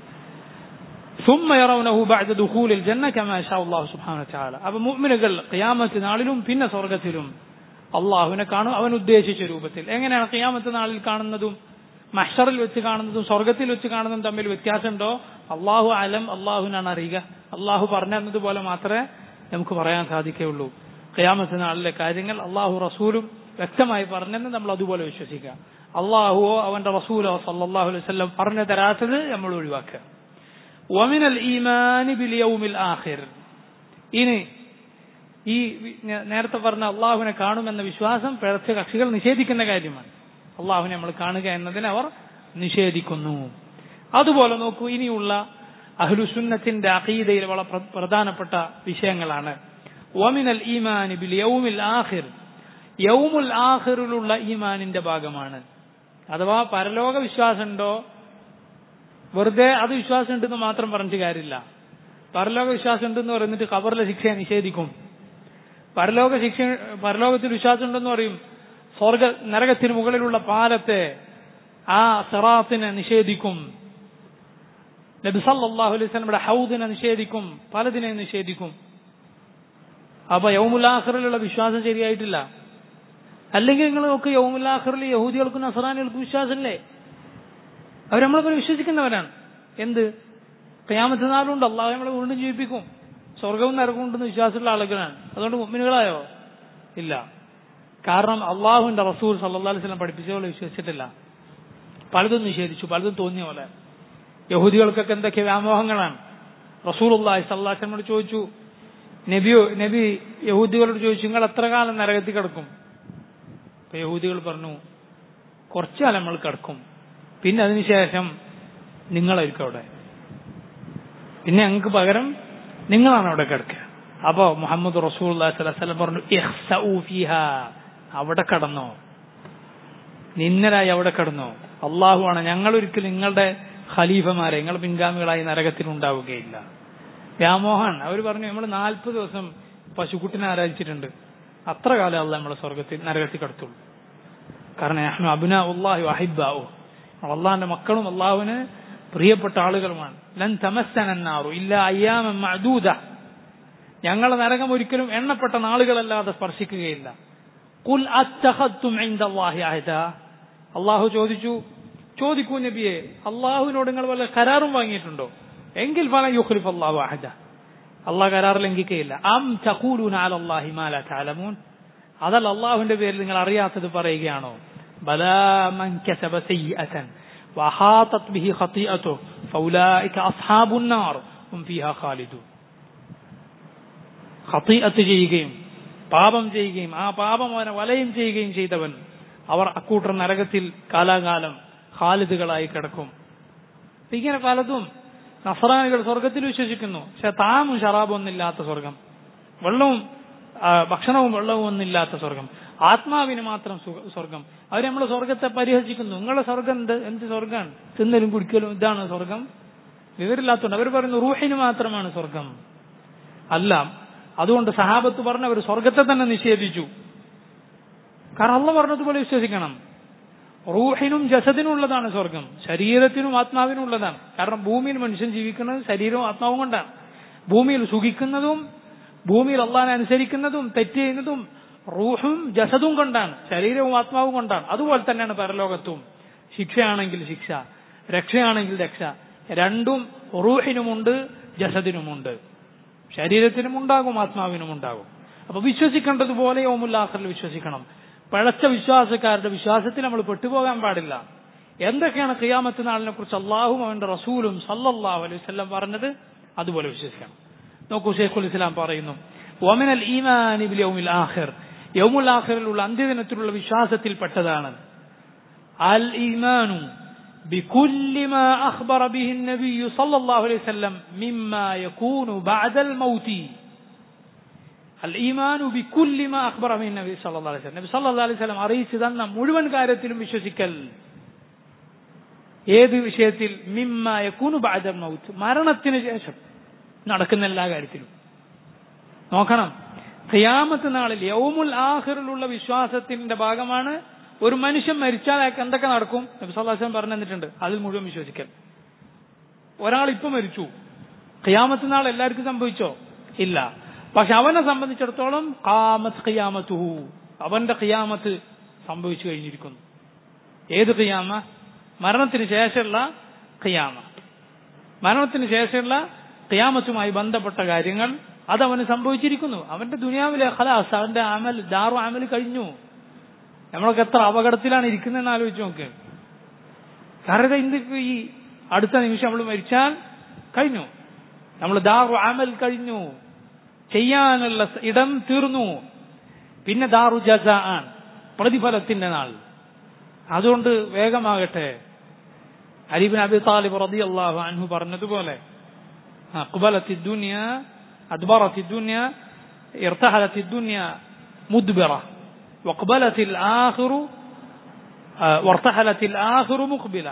ثم يرونه بعد دخول الجنة كما شاء الله سبحانه وتعالى അപ്പൊ മുഅ്മിനുകൾ ഖിയാമത്ത് നാളിലും പിന്നെ സ്വർഗത്തിലും അള്ളാഹുവിനെ കാണും അവൻ ഉദ്ദേശിച്ച രൂപത്തിൽ എങ്ങനെയാണ് ഖിയാമത്ത് നാളിൽ കാണുന്നതും മഹ്ഷറിൽ വെച്ച് കാണുന്നതും സ്വർഗത്തിൽ വെച്ച് കാണുന്നതും തമ്മിൽ വ്യത്യാസമുണ്ടോ അള്ളാഹു അലം അള്ളാഹുവിനാണ് അറിയുക അള്ളാഹു പറഞ്ഞതുപോലെ മാത്രമേ നമുക്ക് പറയാൻ സാധിക്കുകയുള്ളൂ ഖിയാമത്ത് നാളിലെ കാര്യങ്ങൾ അള്ളാഹു റസൂലും വ്യക്തമായി പറഞ്ഞെന്ന് നമ്മൾ അതുപോലെ വിശ്വസിക്കുക അള്ളാഹുവോ അവന്റെ റസൂലോ സല്ലാഹു അലൈഹി വസല്ലം പറഞ്ഞു തരാത്തത് നമ്മൾ ഒഴിവാക്കുക വമിനൽ ഈമാനി ബിൽ യൗമിൽ ആഖിർ ഇനി ഈ നേരത്തെ പറഞ്ഞ അള്ളാഹുവിനെ കാണുമെന്ന വിശ്വാസം പിഴച്ച കക്ഷികൾ നിഷേധിക്കുന്ന കാര്യമാണ് അള്ളാഹുവിനെ നമ്മൾ കാണുക എന്നതിനെ അവർ നിഷേധിക്കുന്നു അതുപോലെ നോക്കൂ ഇനിയുള്ള അഹ്ലുസുന്നത്തിന്റെ അഖീദയിൽ വളരെ പ്രധാനപ്പെട്ട വിഷയങ്ങളാണ് വമിനൽ ഈമാനി ബിൽ യൗമിൽ ആഖിർ യൗമുൽ ആഖിറിലുള്ള ഈമാനിന്റെ ഭാഗമാണ് അഥവാ പരലോക വിശ്വാസമുണ്ടോ വെറുതെ അത് വിശ്വാസം ഉണ്ടെന്ന് മാത്രം പറഞ്ഞിട്ട് കാര്യമില്ല പരലോക വിശ്വാസം ഉണ്ടെന്ന് പറയുന്നിട്ട് ഖബറിലെ ശിക്ഷയെ നിഷേധിക്കും പരലോക ശിക്ഷ പരലോകത്തിൽ വിശ്വാസം ഉണ്ടെന്ന് പറയും സ്വർഗ നരകത്തിന് മുകളിലുള്ള പാലത്തെ ആ സെറാത്തിനെ നിഷേധിക്കും നബി സല്ലല്ലാഹു അലൈഹി വസല്ലമയുടെ ഹൗദിനെ നിഷേധിക്കും പലതിനെ നിഷേധിക്കും അപ്പൊ യൗമുലാഖറിലുള്ള വിശ്വാസം ശരിയായിട്ടില്ല അല്ലെങ്കിൽ നിങ്ങൾ നോക്ക് യൗമുലാഖറിൽ യഹൂദികൾക്കും നസറാനികൾക്കും വിശ്വാസമില്ലേ അവർ നമ്മളെ വിശ്വസിക്കുന്നവരാണ് എന്ത് കയാമത്ത് നാളുണ്ട് അള്ളാഹു നമ്മളെ വീണ്ടും ജീവിപ്പിക്കും സ്വർഗവും നരകവും ഉണ്ടെന്ന് വിശ്വാസമുള്ള ആളുകളാണ് അതുകൊണ്ട് മുമ്മിനുകളായോ ഇല്ല കാരണം അള്ളാഹുവിന്റെ റസൂൽ സല്ലാ അലൈഹി സ്വലം പഠിപ്പിച്ച പോലെ വിശ്വസിച്ചിട്ടില്ല പലതും നിഷേധിച്ചു പലതും തോന്നിയ പോലെ യഹൂദികൾക്കൊക്കെ എന്തൊക്കെ വ്യാമോഹങ്ങളാണ് റസൂലുള്ളാഹി സല്ലാസ്ലമോട് ചോദിച്ചു നബിയോ നബി യഹൂദികളോട് ചോദിച്ചു നിങ്ങൾ എത്ര കാലം നരകത്തിൽ കിടക്കും അപ്പൊ യഹൂദികൾ പറഞ്ഞു കുറച്ചു കാലം നമ്മൾ കിടക്കും പിന്നെ അതിനുശേഷം നിങ്ങളായിരിക്കും അവിടെ പിന്നെ ഞങ്ങൾക്ക് പകരം നിങ്ങളാണ് അവിടെ കിടക്കുക അപ്പോ മുഹമ്മദ് റസൂൽ വസ്ലം പറഞ്ഞു "ഇഖ്സഊ ഫീഹാ." അവിടെ കടന്നോ നിന്നരായി അവിടെ കടന്നോ അള്ളാഹുവാണ് ഞങ്ങൾ ഒരിക്കലും നിങ്ങളുടെ ഖലീഫമാരെ നിങ്ങൾ പിൻഗാമികളായി നരകത്തിൽ ഉണ്ടാവുകയില്ല വ്യാമോഹൻ അവർ പറഞ്ഞു നമ്മൾ നാൽപ്പത് ദിവസം പശുക്കുട്ടിനെ ആരാധിച്ചിട്ടുണ്ട് അത്ര കാലം അല്ല നമ്മളെ സ്വർഗത്തിൽ നരകത്തിൽ കടത്തുള്ളൂ കാരണം യഹ്നു അബ്ന ഉള്ളാഹി അഹിബാവു അള്ളാഹിന്റെ മക്കളും അള്ളാഹുവിന് പ്രിയപ്പെട്ട ആളുകളുമാണ് ലൻ തമസ്സനാറു ഇല്ല അയ്യാമ മഅദൂദ ഞങ്ങളെ നരകം ഒരിക്കലും എണ്ണപ്പെട്ട നാളുകളല്ലാതെ സ്പർശിക്കുകയില്ല കുൽ അത്തഖത്തും ഇൻദല്ലാഹി അഹദ അള്ളാഹു ചോദിച്ചു ചോദിക്കൂ നബിയെ അള്ളാഹുവിനോട് നിങ്ങൾ വല്ല കരാറും വാങ്ങിയിട്ടുണ്ടോ എങ്കിൽ ഫല യുഖ്ലിഫ് അള്ളാഹു അഹദ അള്ളാഹ് കരാർ ലംഘിക്കുകയില്ല അം തഖൂലൂന അലല്ലാഹി മാ ലാ തഅലമൂൻ അതല്ല അള്ളാഹുവിന്റെ പേരിൽ നിങ്ങൾ അറിയാത്തത് പറയുകയാണോ ബലാ മൻ കസബ സയ്യിഅതൻ വഹാതത് ബിഹി ഖതീഅതുഹു ഫൗലായിക അസ്ഹാബുൻ നാർ ഹും ഫീഹാ ഖാലിദൂൻ ഖതീഅത്ത് ചെയ്യുകയും പാപം ചെയ്യുകയും ആ പാപം അവനെ വലയം ചെയ്യുകയും ചെയ്തവൻ അവർ അക്കൂട്ടർ നരകത്തിൽ കാലാകാലം ഖാലിദുകളായി കിടക്കും ഇങ്ങനെ പലതും നസറാനികൾ സ്വർഗത്തിൽ വിശ്വസിക്കുന്നു പക്ഷെ താമും ഷറാബും ഒന്നില്ലാത്ത സ്വർഗം വെള്ളവും ആ, ഭക്ഷണവും വെള്ളവും ഒന്നില്ലാത്ത സ്വർഗം ആത്മാവിന് മാത്രം സുഖ- സ്വർഗം അവർ നമ്മൾ സ്വർഗത്തെ പരിഹസിക്കുന്നു നിങ്ങളുടെ സ്വർഗം എന്ത് എന്ത് സ്വർഗമാണ് തിന്നലും കുടിക്കലും ഇതാണ് സ്വർഗം വിവരമില്ലാത്തതുകൊണ്ട് അവർ പറയുന്നു റൂഹിന് മാത്രമാണ് സ്വർഗം അല്ല അതുകൊണ്ട് സഹാബത്ത് പറഞ്ഞവർ സ്വർഗത്തെ തന്നെ നിഷേധിച്ചു കാരണം അള്ള പറഞ്ഞതുപോലെ വിശ്വസിക്കണം റൂഹിനും ജസദിനും ഉള്ളതാണ് സ്വർഗം ശരീരത്തിനും ആത്മാവിനും ഉള്ളതാണ് കാരണം ഭൂമിയിൽ മനുഷ്യൻ ജീവിക്കുന്നത് ശരീരവും ആത്മാവും കൊണ്ടാണ് ഭൂമിയിൽ സുഖിക്കുന്നതും ഭൂമിയിൽ അള്ളാഹിനെ അനുസരിക്കുന്നതും തെറ്റ് ചെയ്യുന്നതും റൂഹും ജസദും കൊണ്ടാണ് ശരീരവും ആത്മാവും കൊണ്ടാണ് അതുപോലെ തന്നെയാണ് പരലോകത്തും ശിക്ഷയാണെങ്കിൽ ശിക്ഷ രക്ഷയാണെങ്കിൽ രക്ഷ രണ്ടും റൂഹിനുമുണ്ട് ജസദിനുമുണ്ട് ശരീരത്തിനും ഉണ്ടാകും ആത്മാവിനും ഉണ്ടാകും അപ്പൊ വിശ്വസിക്കേണ്ടതുപോലെ ഓമുല്ലാഖറിൽ വിശ്വസിക്കണം പഴച്ച വിശ്വാസക്കാരുടെ വിശ്വാസത്തിൽ നമ്മൾ പെട്ടുപോകാൻ പാടില്ല എന്തൊക്കെയാണ് ഖിയാമത്ത് നാളിനെ കുറിച്ച് അള്ളാഹും അവന്റെ റസൂലും സല്ലല്ലാഹു അലൈഹി വസല്ലം പറഞ്ഞത് അതുപോലെ വിശ്വസിക്കണം നോക്കൂ ഷെയ്ഖുൽ ഇസ്ലാം പറയുന്നു ഒമിനൽ ഈമാൻ ബിൽ യൗമിൽ ആഖിർ യൗമുൽ ആഖിറിലുള്ള അന്ത്യദിനത്തിലുള്ള വിശ്വാസത്തിൽപ്പെട്ടതാണ് അൽ ഈമാനു بكل ما أخبر به النبي صلى الله عليه وسلم مما يكون بعد الموت الإيمان بكل ما أخبر به النبي صلى الله عليه وسلم നബി സല്ലല്ലാഹു അലൈഹി വസല്ലം അറിയിച്ചു തന്ന മുഴുവൻ കാര്യത്തിലും വിശ്വസിക്കൽ ഏത് വിഷയത്തിൽ മിമ്മ യകൂനു ബഅദൽ മൗത്ത് മരണത്തിന് ശേഷം നടക്കുന്ന എല്ലാ കാര്യത്തിലും നോക്കണം ഖിയാമത്ത് നാളിൽ യൗമുൽ ആഖിറിലുള്ള വിശ്വാസത്തിന്റെ ഭാഗമാണ് ഒരു മനുഷ്യൻ മരിച്ചാൽ അയാൾക്ക് എന്തൊക്കെ നടക്കും നബി സല്ലല്ലാഹു അലൈഹി വസല്ലം പറഞ്ഞു തന്നിട്ടുണ്ട് അതിൽ മുഴുവൻ വിശ്വസിക്കൽ ഒരാൾ ഇപ്പൊ മരിച്ചു ഖിയാമത്ത് നാൾ എല്ലാവർക്കും സംഭവിച്ചോ ഇല്ല പക്ഷെ അവനെ സംബന്ധിച്ചിടത്തോളം കാമത്ത് ഖിയാമത്തുഹു അവന്റെ ഖിയാമത്ത് സംഭവിച്ചു കഴിഞ്ഞിരിക്കുന്നു ഏത് ഖിയാമ മരണത്തിന് ശേഷമുള്ള ഖിയാമ മരണത്തിന് ശേഷമുള്ള ഖിയാമത്തുമായി ബന്ധപ്പെട്ട കാര്യങ്ങൾ അതവന് സംഭവിച്ചിരിക്കുന്നു അവന്റെ ദുനിയാവിലെ ഖലാസ് അവന്റെ അമൽ ദാറു അമൽ കഴിഞ്ഞു നമ്മളൊക്കെ എത്ര അപകടത്തിലാണ് ഇരിക്കുന്നതെന്ന് ആലോചിച്ച് നോക്ക് കാരണം ഇന്ന് ഇപ്പൊ ഈ അടുത്ത നിമിഷം നമ്മൾ മരിച്ചാൽ കഴിഞ്ഞു നമ്മൾ ദാറു അമൽ കഴിഞ്ഞു ചെയ്യാനുള്ള സ- ഇടം തീർന്നു പിന്നെ ദാറു ജസ ആണ് പ്രതിഫലത്തിന്റെ നാൾ അതുകൊണ്ട് വേഗമാകട്ടെ അലിബിൻ അബി താലിബ് റളിയല്ലാഹു അൻഹു പറഞ്ഞതുപോലെ أقبلت الدنيا أدبرت الدنيا ارتحلت الدنيا مدبرة واقبلت الآخر آه، وارتحلت الآخر مقبلة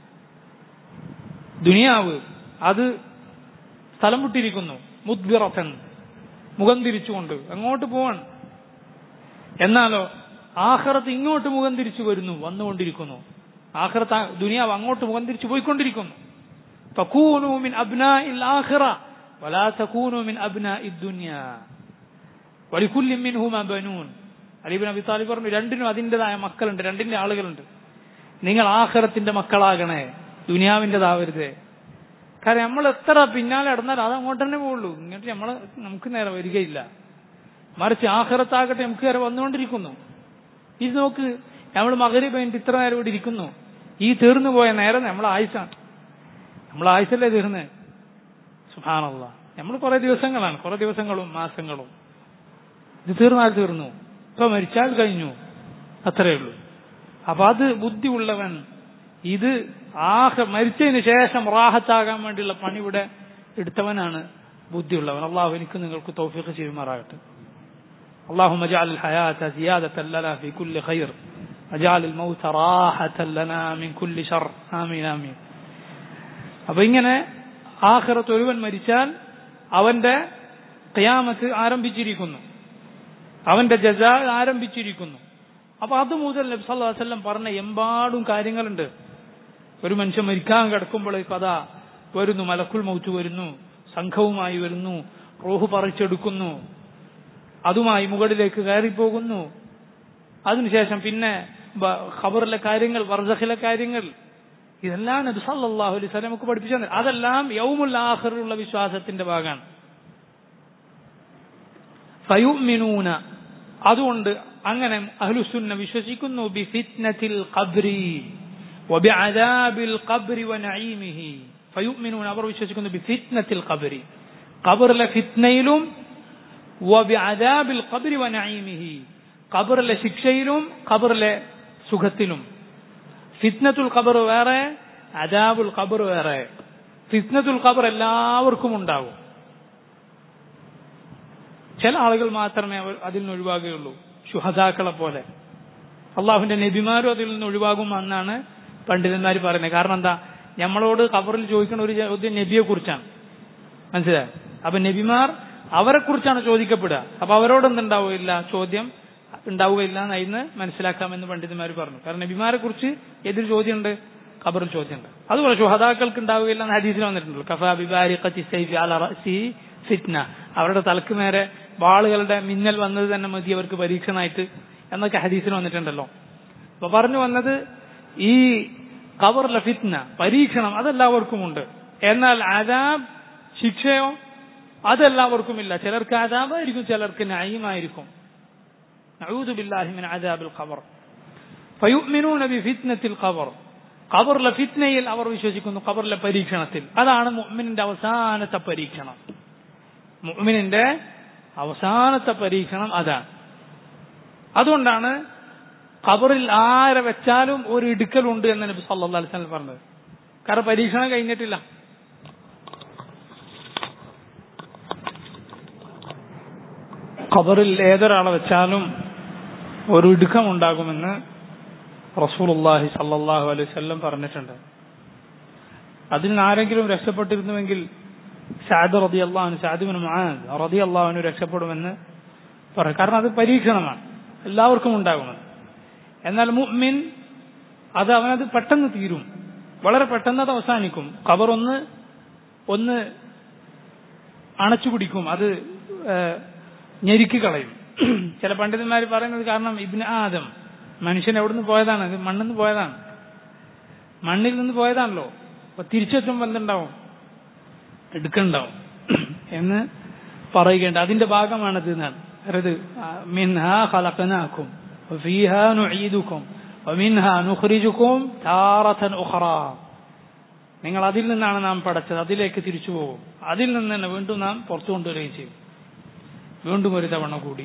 ദുനിയാവ് അത് സ്ഥലം വിട്ടിരിക്കുന്നു മുദ്ബിറത്തൻ മുഖം തിരിച്ചുകൊണ്ട് അങ്ങോട്ട് പോവാണ് എന്നാലോ ആഖിറത്ത് ഇങ്ങോട്ട് മുഖം തിരിച്ചു വരുന്നു വന്നുകൊണ്ടിരിക്കുന്നു ആഖിറത്ത് ആ- ദുനിയാവ് അങ്ങോട്ട് മുഖം തിരിച്ചു പോയിക്കൊണ്ടിരിക്കുന്നു فكونوا من أبناء الآخرة ولا تكونوا من أبناء الدنيا ولكل منهما بنون അലീബിൻ അബി താലിബ് പറഞ്ഞു രണ്ടിനും അതിൻ്റെതായ മക്കളുണ്ട് രണ്ടിന്റെ ആളുകളുണ്ട് നിങ്ങൾ ആഖിറത്തിന്റെ മക്കളാകണേ ദുനിയാവിൻ്റെതാവരുത് കാരണം നമ്മൾ എത്ര പിന്നാലെ നടന്നാലും അത് അങ്ങോട്ട് തന്നെ പോവുള്ളൂ ഇങ്ങോട്ട് നമ്മൾ നമുക്ക് നേരെ വരികയില്ല മറിച്ച് ആഖിറത്താകട്ടെ നമുക്ക് നേരെ വന്നുകൊണ്ടിരിക്കുന്നു ഇത് നോക്ക് നമ്മൾ മകരി കഴിഞ്ഞിട്ട് ഇത്ര നേരം ഇവിടെ ഇരിക്കുന്നു ഈ തീർന്നു പോയ നേരം നമ്മളെ ആയുസാണ് നമ്മളെ ആയുസല്ലേ തീർന്ന് സുഹാനല്ല നമ്മൾ കുറെ ദിവസങ്ങളാണ് കുറെ ദിവസങ്ങളും മാസങ്ങളും ഇത് തീർന്നാൽ തീർന്നു ഇപ്പൊ മരിച്ചാൽ കഴിഞ്ഞു അത്രയേ ഉള്ളൂ അപ്പൊ അത് ബുദ്ധിയുള്ളവൻ ഇത് ആഹ മരിച്ചതിന് ശേഷം റാഹത്താകാൻ വേണ്ടിയുള്ള പണി ഇവിടെ എടുത്തവനാണ് ബുദ്ധിയുള്ളവൻ അള്ളാഹു എനിക്ക് നിങ്ങൾക്ക് തൗഫീഖ് ചെയ്യുമാറാകട്ടെ اللهم اجعل الحياة زيادة لنا في كل خير اجعل الموت راحة لنا من كل شر آمين آمين അപ്പൊ ഇങ്ങനെ ആഖിറത്ത് ഒരുവൻ മരിച്ചാൽ അവന്റെ ഖിയാമത്ത് ആരംഭിച്ചിരിക്കുന്നു അവന്റെ ജസ ആരംഭിച്ചിരിക്കുന്നു അപ്പൊ അത് മുതൽ നബി സല്ലല്ലാഹു അലൈഹി വസല്ലം പറഞ്ഞ എമ്പാടും കാര്യങ്ങളുണ്ട് ഒരു മനുഷ്യൻ മരിക്കാൻ കിടക്കുമ്പോഴേക്കും അതാ വരുന്നു മലക്കുൽ മൗത്ത് വരുന്നു സംഘവുമായി വരുന്നു റൂഹ് പറിച്ചെടുക്കുന്നു അതുമായി മുകളിലേക്ക് കയറിപ്പോകുന്നു അതിനുശേഷം പിന്നെ ബ- ഖബറിലെ കാര്യങ്ങൾ വർസഖിലെ കാര്യങ്ങൾ ഇതെല്ലാം നബി സല്ലല്ലാഹു അലൈഹി വസല്ലം നമുക്ക് പഠിപ്പിച്ചു തന്നെ അതെല്ലാം യൗമുൽ ആഖിറിലുള്ള വിശ്വാസത്തിന്റെ ഭാഗമാണ് ഫയുമിനൂന അതുകൊണ്ട് അങ്ങനെ അഹ്ലുസുന്ന വിശ്വസിക്കുന്നു ബി ഫിത്നത്തിൽ ഖബ്രി വബിഅദാബിൽ ഖബ്രി വനഈമിഹി ഫയുമിനൂന അവർ വിശ്വസിക്കുന്നു ബി ഫിത്നത്തിൽ ഖബ്രി ഖബറിലെ ഫിത്നയിലും വബിഅദാബിൽ ഖബ്രി വനഈമിഹി ഖബറിലെ ശിക്ഷയിലും ഖബറിലെ സുഖത്തിലും ഫിത്നത്തുൽ ഖബർ വേറെ അദാബുൽ ഖബർ വേറെ ഫിത്നത്തുൽ ഖബർ എല്ലാവർക്കും ഉണ്ടാവും ചില ആളുകൾ മാത്രമേ അവർ അതിൽ നിന്ന് ഒഴിവാകുകയുള്ളൂ ശുഹദാക്കളെ പോലെ അള്ളാഹുവിന്റെ നബിമാരും അതിൽ നിന്ന് ഒഴിവാകുമെന്നാണ് പണ്ഡിതന്മാർ പറയുന്നത് കാരണം എന്താ നമ്മളോട് ഖബറിൽ ചോദിക്കുന്ന ഒരു ചോദ്യം നബിയെ കുറിച്ചാണ് മനസ്സിലായോ അപ്പൊ നബിമാർ അവരെ കുറിച്ചാണ് ചോദിക്കപ്പെടുക അപ്പൊ അവരോട് എന്തുണ്ടാവുകയില്ല ചോദ്യം ഉണ്ടാവുകയില്ല എന്ന് മനസ്സിലാക്കാമെന്ന് പണ്ഡിതന്മാർ പറഞ്ഞു കാരണം നബിമാരെ കുറിച്ച് എതിർ ചോദ്യമുണ്ട് ഖബറിൽ ചോദ്യമുണ്ട് അതുപോലെ ശുഹദാക്കൾക്ക് ഉണ്ടാവുകയില്ല എന്ന് ഹദീസിൽ വന്നിട്ടുണ്ടല്ലോ കഫാ ബിബാരിഖത്തി സൈഫി അല റഅസി ഫിത്ന അവരുടെ തലക്ക് നേരെ വാളുകളുടെ മിന്നൽ വന്നത് തന്നെ മതി അവർക്ക് പരീക്ഷണമായിട്ട് എന്നൊക്കെ ഹദീസിൽ വന്നിട്ടുണ്ടല്ലോ അപ്പൊ പറഞ്ഞു വന്നത് ഈ ഖബറിലെ ഫിത്ന പരീക്ഷണം അതെല്ലാവർക്കുമുണ്ട് എന്നാൽ അദാബ് ശിക്ഷയോ അതെല്ലാവർക്കുമില്ല ചിലർക്ക് അദാബായിരിക്കും ചിലർക്ക് നയമായിരിക്കും നഊദു ബില്ലാഹി മിൻ അദാബിൽ ഖബർ ഫയുമിനൂന ബി ഫിത്നത്തിൽ ഖബർ ഖബറിലെ ഫിത്നയിൽ അവർ വിശ്വസിക്കുന്നു ഖബറിലെ പരീക്ഷണത്തിൽ അതാണ് മുഅ്മിനിന്റെ അവസാനത്തെ പരീക്ഷണം മുഅ്മിനിന്റെ അവസാനത്തെ പരീക്ഷണം അതാണ് അതുകൊണ്ടാണ് ഖബറിൽ ആരെ വെച്ചാലും ഒരു ഇടുക്കലുണ്ട് എന്ന് നബി സല്ലല്ലാഹു അലൈഹി വസല്ലം പറഞ്ഞത് കാരണം പരീക്ഷണം കഴിഞ്ഞിട്ടില്ല ഖബറിൽ ഏതൊരാളെ വെച്ചാലും ഒരു ഇടുക്കം ഉണ്ടാകുമെന്ന് റസൂലുള്ളാഹി സല്ലല്ലാഹു അലൈഹി വസല്ലം പറഞ്ഞിട്ടുണ്ട് അതിൽ നിന്ന് ആരെങ്കിലും രക്ഷപ്പെട്ടിരുന്നുവെങ്കിൽ സാദ് റതി അള്ളാഹു സാദിബിന് മുആദ് റതി അള്ളാഹുവിന് രക്ഷപ്പെടുമെന്ന് പറയും കാരണം അത് പരീക്ഷണമാണ് എല്ലാവർക്കും ഉണ്ടാകുന്നത് എന്നാൽ മുഅ്മിൻ അത് അവനത് പെട്ടെന്ന് തീരും വളരെ പെട്ടെന്ന് അത് അവസാനിക്കും ഖബർ ഒന്ന് ഒന്ന് അണച്ചു പിടിക്കും അത് ഏഹ്, ഞെരുക്കി കളയും ചില പണ്ഡിതന്മാർ പറയുന്നത് കാരണം ഇബ്ന് ആദം മനുഷ്യൻ എവിടുന്ന് പോയതാണ് ഇത് മണ്ണിൽ നിന്ന് പോയതാണ് മണ്ണിൽ നിന്ന് പോയതാണല്ലോ അപ്പൊ തിരിച്ചെത്തുമ്പോൾ എന്തുണ്ടാവും എടുക്കണ്ടാവും എന്ന് പറയുകയുണ്ട് അതിന്റെ ഭാഗമാണത് എന്നാണ് അതായത് മിൻഹാ ഖലഖനാക്കും وفيها نعيدكم ومنها نخرجكم تارة أخرى നിങ്ങൾ അതിൽ നിന്നാണ് നാം പടച്ചത് അതിലേക്ക് തിരിച്ചു പോകും അതിൽ നിന്ന് തന്നെ വീണ്ടും നാം പുറത്തു കൊണ്ടുവരികയും ചെയ്യും വീണ്ടും ഒരു തവണ കൂടി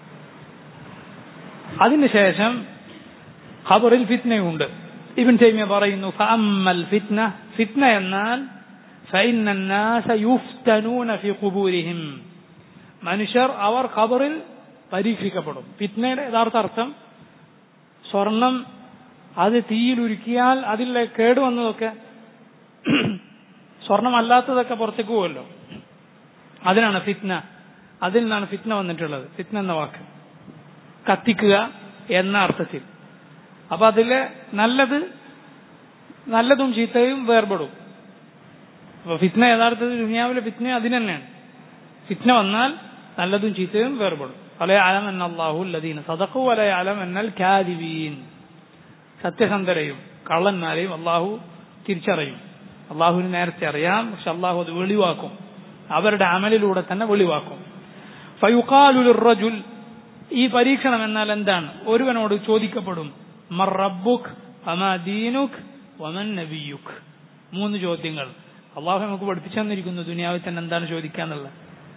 അതിനുശേഷം ഖബറിൽ ഫിത്നയുണ്ട് ഇബിൻ തൈമിയ പറയുന്നു ഫഅമ്മൽ ഫിത്ന ഫിത്ന എന്നാൽ فإن الناس يفتنون في قبورهم മനുഷ്യർ അവർ ഖബറിൽ പരീക്ഷിക്കപ്പെടും ഫിത്നയുടെ യഥാർത്ഥ അർത്ഥം സ്വർണം അത് തീയിലുരുക്കിയാൽ അതിലെ കേടുവന്നതൊക്കെ സ്വർണമല്ലാത്തതൊക്കെ പുറത്തേക്ക് പോകുമല്ലോ അതിനാണ് ഫിത്ന അതിൽ നിന്നാണ് ഫിത്ന വന്നിട്ടുള്ളത് ഫിത്ന എന്ന വാക്ക് കത്തിക്കുക എന്ന അർത്ഥത്തിൽ അപ്പൊ അതിലെ നല്ലത് നല്ലതും ചീത്തയും വേർപെടും അപ്പൊ ഫിത്ന യഥാർത്ഥത്തിൽ ദുനിയാവിലെ ഫിത്ന അതിന് തന്നെയാണ് ഫിത്ന വന്നാൽ നല്ലതും ചീത്തയും വേർപെടും വല അലം എന്ന അള്ളാഹു ലദീന സദഖു വല അലം എന്നൽ കാദിബീൻ സത്യസന്ധരെയും കള്ളന്മാരെയും അള്ളാഹു തിരിച്ചറിയും അള്ളാഹുവിന് നേരത്തെ അറിയാം പക്ഷെ അള്ളാഹു അത് വെളിവാക്കും അവരുടെ അമലിലൂടെ തന്നെ വെളിവാക്കും ഫയുഖാലുൽ റജുൽ ഈ പരീക്ഷണം എന്നാൽ എന്താണ് ഒരുവനോട് ചോദിക്കപ്പെടും മർ റബ്ബുക് അമാ ദീനുക് വമൻ നബിയുക് മൂന്ന് ചോദ്യങ്ങൾ അള്ളാഹു നമുക്ക് പഠിപ്പിച്ചു തന്നിരിക്കുന്നു ദുനിയാവിൽ തന്നെ എന്താണ് ചോദിക്കാന്നുള്ളത്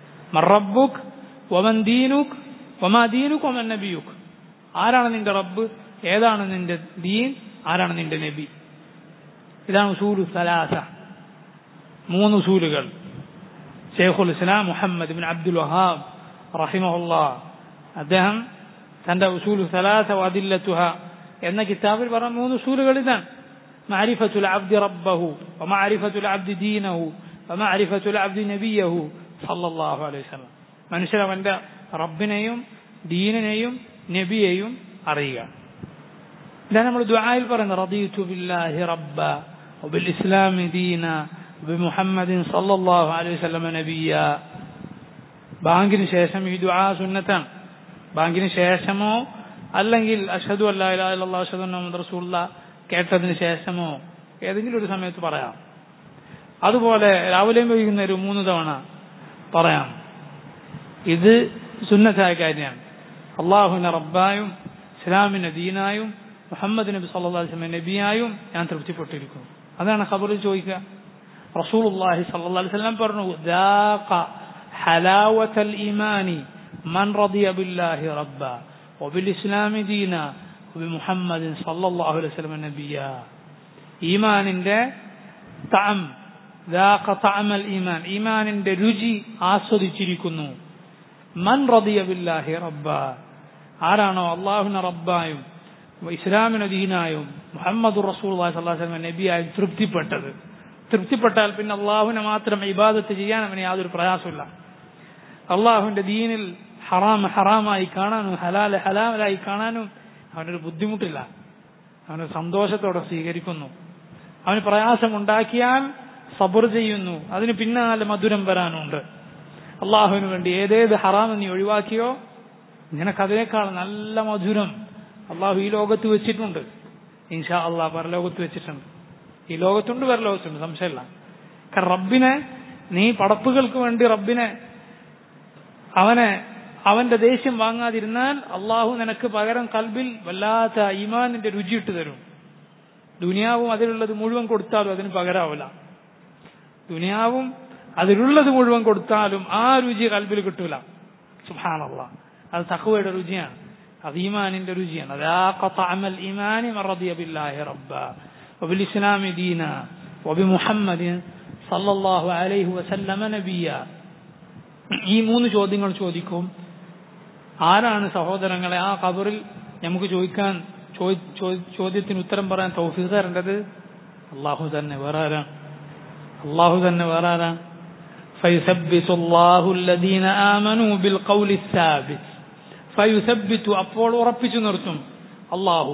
മറബുക് വമൻ ദീനുക് വമാ ദീനുക് വമൻ നബിയുക് ആരാണ് നിന്റെ റബ്ബ് ഏതാണ് നിന്റെ ദീൻ ആരാണ് നിന്റെ നബി ഇതാണ് ഉസൂലു സലാസ മൂന്ന് ഉസൂലുകൾ ഷെയ്ഖുൽ ഇസ്ലാം മുഹമ്മദ് ബിൻ അബ്ദുൽ വഹാബ് റഹിമഹുല്ല അദ്ദേഹം തന്റെ ഉസൂലു സലാസ വദില്ലത്തുഹ എന്ന കിതാബിൽ പറഞ്ഞ മൂന്ന് ഉസൂലുകൾ ഇതാണ് معرفة العبد ربه ومعرفة العبد دينه ومعرفة العبد نبيه صلى الله عليه وسلم മനുഷ്യൻ അവന്റെ റബ്ബിനെയും ദീനിനെയും നബിയെയും അറിയുക ഇതാണ് നമ്മൾ ദുആയിൽ പറയുന്നത് റദീതു ബില്ലാഹി റബ്ബ വബിൽ ഇസ്ലാമി ദീന ബിമുഹമ്മദിൻ സല്ലല്ലാഹു അലൈഹി വസല്ലം നബിയ ബാങ്കിന് ശേഷം ഈ ദുആ സുന്നത്താണ് ബാങ്കിന് ശേഷമോ അല്ലെങ്കിൽ അഷ്ഹദു അല്ലാ ഇലാഹ ഇല്ലല്ലാഹു അഷ്ഹദു അന്ന മുഹമ്മദ് റസൂലുള്ള കേട്ടതിന് ശേഷമോ ഏതെങ്കിലും ഒരു സമയത്ത് പറയാം അതുപോലെ രാവിലെയും വൈകുന്നേരം മൂന്ന് തവണ പറയാം ഇത് സുന്നത്തായ കാര്യമാണ് അള്ളാഹുവിനെ റബ്ബായും ഇസ്ലാമിനെ ദീനായും മുഹമ്മദ് നബി സല്ലല്ലാഹു അലൈഹി വസല്ലം നബിയായും ഞാൻ തൃപ്തിപ്പെട്ടിരിക്കുന്നു അതാണ് ഖബറിൽ ചോദിക്കുക റസൂലുള്ളാഹി സല്ലല്ലാഹു അലൈഹി വസല്ലം പറഞ്ഞു ദാഖ ഹലാവത്തൽ ഈമാനി മൻ റദിയ ബില്ലാഹി റബ്ബ وبالإسلام دينا وبمحمد صلى الله عليه وسلم نبيا ഈമാനിന്റെ തഅം ذاق طعم الإيمان ഈമാനിന്റെ രുചി ആസ്വദിച്ചിരിക്കുന്നു മൻ റദിയ ബില്ലാഹി റബ്ബ ആരാണോ അള്ളാഹുവിനെ റബ്ബായും ഇസ്ലാമിന് ദീനായും മുഹമ്മദ് റസൂൽ വസ്ലാം നബിയായും തൃപ്തിപ്പെട്ടത് തൃപ്തിപ്പെട്ടാൽ പിന്നെ അള്ളാഹുവിനെ മാത്രം ഇബാദത്ത് ചെയ്യാൻ അവന് യാതൊരു പ്രയാസമില്ല അള്ളാഹുവിന്റെ ദീനിൽ ഹറാം ഹറാമായി കാണാനും ഹലാൽ ഹലാലായി കാണാനും അവനൊരു ബുദ്ധിമുട്ടില്ല അവന് സന്തോഷത്തോടെ സ്വീകരിക്കുന്നു അവന് പ്രയാസം ഉണ്ടാക്കിയാൽ സബർ ചെയ്യുന്നു അതിന് പിന്നാലെ മധുരം വരാനുണ്ട് അള്ളാഹുവിന് വേണ്ടി ഏതേത് ഹറാം നീ ഒഴിവാക്കിയോ നിനക്ക് അതിനേക്കാൾ നല്ല മധുരം അള്ളാഹു ഈ ലോകത്ത് വെച്ചിട്ടുണ്ട് ഇൻഷാ അള്ളാഹ് പരലോകത്ത് വെച്ചിട്ടുണ്ട് ഈ ലോകത്തുണ്ട് പരലോകത്തുണ്ട് സംശയമില്ല കാരണം റബ്ബിനെ നീ പടപ്പുകൾക്ക് വേണ്ടി റബ്ബിനെ അവനെ അവന്റെ ദേഷ്യം വാങ്ങാതിരുന്നാൽ അള്ളാഹു നിനക്ക് പകരം കൽബിൽ വല്ലാത്ത ഈമാനിന്റെ രുചിയിട്ട് തരും ദുനിയാവും അതിലുള്ളത് മുഴുവൻ കൊടുത്താലും അതിന് പകരാവില്ല ദുനിയാവും അതിലുള്ളത് മുഴുവൻ കൊടുത്താലും ആ രുചി കൽബിൽ കിട്ടൂല സുഹാനല്ല അത് തഖ്വയുടെ രുചിയാണ് അത് ഈമാനിന്റെ രുചിയാണ് ذاق طعم الإيمان من رضي بالله ربا وبالإسلام دينا وبمحمد صلى الله عليه وسلم نبيا ഈ മൂന്ന് ചോദ്യങ്ങൾ ചോദിക്കും ആരാണ് സഹോദരങ്ങളെ ആ ഖബറിൽ നമുക്ക് ചോദിക്കാൻ ചോദ്യത്തിന് ഉത്തരം പറയാൻ തൗഫീഖ് തരേണ്ടത് അള്ളാഹു തന്നെ വേറെ ആരാണ് അള്ളാഹു തന്നെ വേറെ ആരാണ് فيثبت الله الذين آمنوا بالقول الثابت فيثبت അപ്പോൾ ഉറപ്പിച്ചു നിർത്തും അള്ളാഹു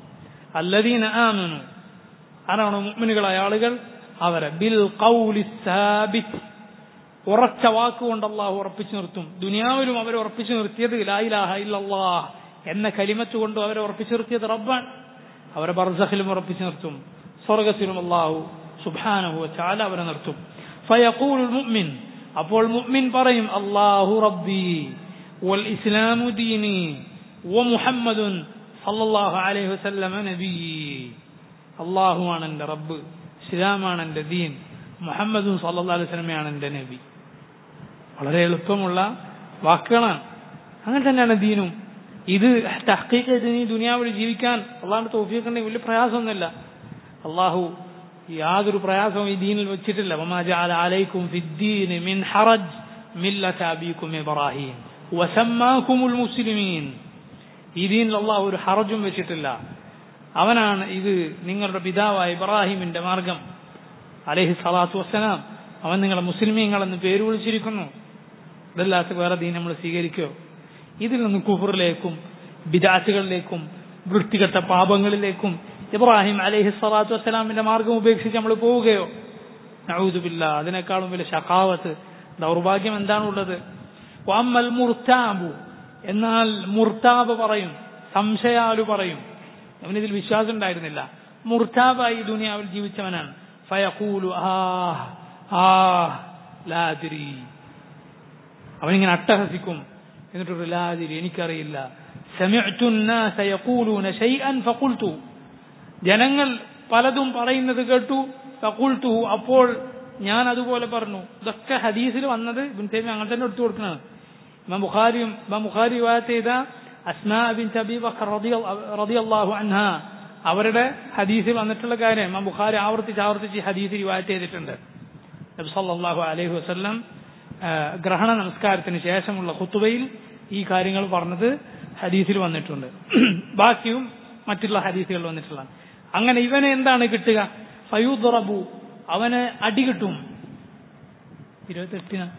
الذين آمنوا ആരാണ് മുഅ്മിനുകളായ ആളുകൾ അവരെ ബിൽ ഖൗലി സാബിത്ത് ഉറച്ച വാക്കുകൊണ്ട് അള്ളാഹു ഉറപ്പിച്ചു നിർത്തും ദുനിയാവിലും അവരെ ഉറപ്പിച്ചു നിർത്തിയത് ലായിലാഹ ഇല്ലല്ലാഹ് എന്ന കലിമത്ത് കൊണ്ട് അവരെ ഉറപ്പിച്ചു നിർത്തിയത് റബ്ബാൻ അവരെ ബർസഖിലും ഉറപ്പിച്ചു നിർത്തും സ്വർഗത്തിലും അള്ളാഹു സുബാനഹു ചാല അവരെ നിർത്തും ഫയഖൂൽ മുഅ്മിൻ അപ്പോൾ മുഅ്മിൻ പറയും അല്ലാഹു റബ്ബി വൽ ഇസ്ലാമു ദീനി വമുഹമ്മദുൻ സല്ലല്ലാഹു അലൈഹി വസല്ലമ നബി അള്ളാഹുവാണ് എൻ്റെ റബ്ബ് ഇസ്ലാമാണ് എൻ്റെ ദീൻ മുഹമ്മദും സല്ലല്ലാഹു അലൈഹി വസല്ലമയാണ് എൻ്റെ നബി വളരെ എളുപ്പമുള്ള വാക്കുകളാണ് അങ്ങനെ തന്നെയാണ് ദീനും ഇത് തഹ്ക്കീക്ക് ചെയ്ത് നീ ദുനിയാവിൽ ജീവിക്കാൻ അള്ളാഹുന്റെ തോഫിയൊക്കെ വലിയ പ്രയാസമൊന്നുമില്ല അള്ളാഹു യാതൊരു പ്രയാസവും ഈ ദീനിൽ വെച്ചിട്ടില്ല അലൈക്കും മിൻ ഹറജ് മില്ലത അബീക്കും ഇബ്രാഹിം വസമ്മാക്കുമുൽ മുസ്ലിമീൻ ഈ ദീനിൽ അള്ളാഹു ഒരു ഹറജും വെച്ചിട്ടില്ല അവനാണ് ഇത് നിങ്ങളുടെ പിതാവായ ഇബ്രാഹിമിന്റെ മാർഗം അലഹി സ്വലാത്തു വസ്സലാം അവൻ നിങ്ങളെ മുസ്ലിമീങ്ങളെന്ന് പേര് വിളിച്ചിരിക്കുന്നു ഇതല്ലാത്ത വേറെ ദീൻ നമ്മൾ സ്വീകരിക്കോ ഇതിൽ നിന്ന് കുഫറിലേക്കും ബിദാറ്റുകളിലേക്കും വൃത്തികെട്ട പാപങ്ങളിലേക്കും ഇബ്രാഹിം അലഹി സ്വലാത്തു വസ്സലാമിന്റെ മാർഗം ഉപേക്ഷിച്ച് നമ്മൾ പോവുകയോ നൗദുബില്ല അതിനേക്കാളും വലിയ ഷക്കാവത്ത് ദൗർഭാഗ്യം എന്താണുള്ളത് വമ്മൽ മുർത്താബു എന്നാൽ മുർത്താബ് പറയും സംശയാലു പറയും അവനിതിൽ വിശ്വാസം ഉണ്ടായിരുന്നില്ല മുർത്താബായി ദുനിയാവിൽ ജീവിച്ചവനാണ് ഫയഖൂലു ആഹ് ആഹ് ലാതിരി അവനിങ്ങനെ അട്ടഹസിക്കും എന്നിട്ട് ലാതിരി എനിക്കറിയില്ല ജനങ്ങൾ പലതും പറയുന്നത് കേട്ടു ഫഖുൽതു അപ്പോൾ ഞാൻ അതുപോലെ പറഞ്ഞു ഇതൊക്കെ ഹദീസിൽ വന്നത് ഇബ്നു തൈമിയ അങ്ങനെ തന്നെ എടുത്തു കൊടുക്കുന്നത് ഇമാം ബുഖാരിയും ഇമാം ബുഖാരി റിവായത്ത് ചെയ്ത അസ്മാ ബിൻ അബീ ബക്കർ റളിയല്ലാഹു അൻഹ അവരുടെ ഹദീസിൽ വന്നിട്ടുള്ള കാര്യം ഇമാം ബുഖാരി ആവർത്തിച്ച് ആവർത്തിച്ച് ഈ ഹദീസ് റിവായത്ത് ചെയ്തിട്ടുണ്ട് നബി സല്ലല്ലാഹു അലൈഹി വസല്ലം ആ, ഗ്രഹണ നമസ്കാരത്തിന് ശേഷമുള്ള ഖുത്തുബയിൽ ഈ കാര്യങ്ങൾ പറഞ്ഞത് ഹദീസിൽ വന്നിട്ടുണ്ട് ബാക്കിയും മറ്റുള്ള ഹദീസുകൾ വന്നിട്ടുള്ള അങ്ങനെ ഇവന് എന്താണ് കിട്ടുക ഫയൂദ്റബു അവന് അടി കിട്ടും ഇരുപത്തെട്ടിന്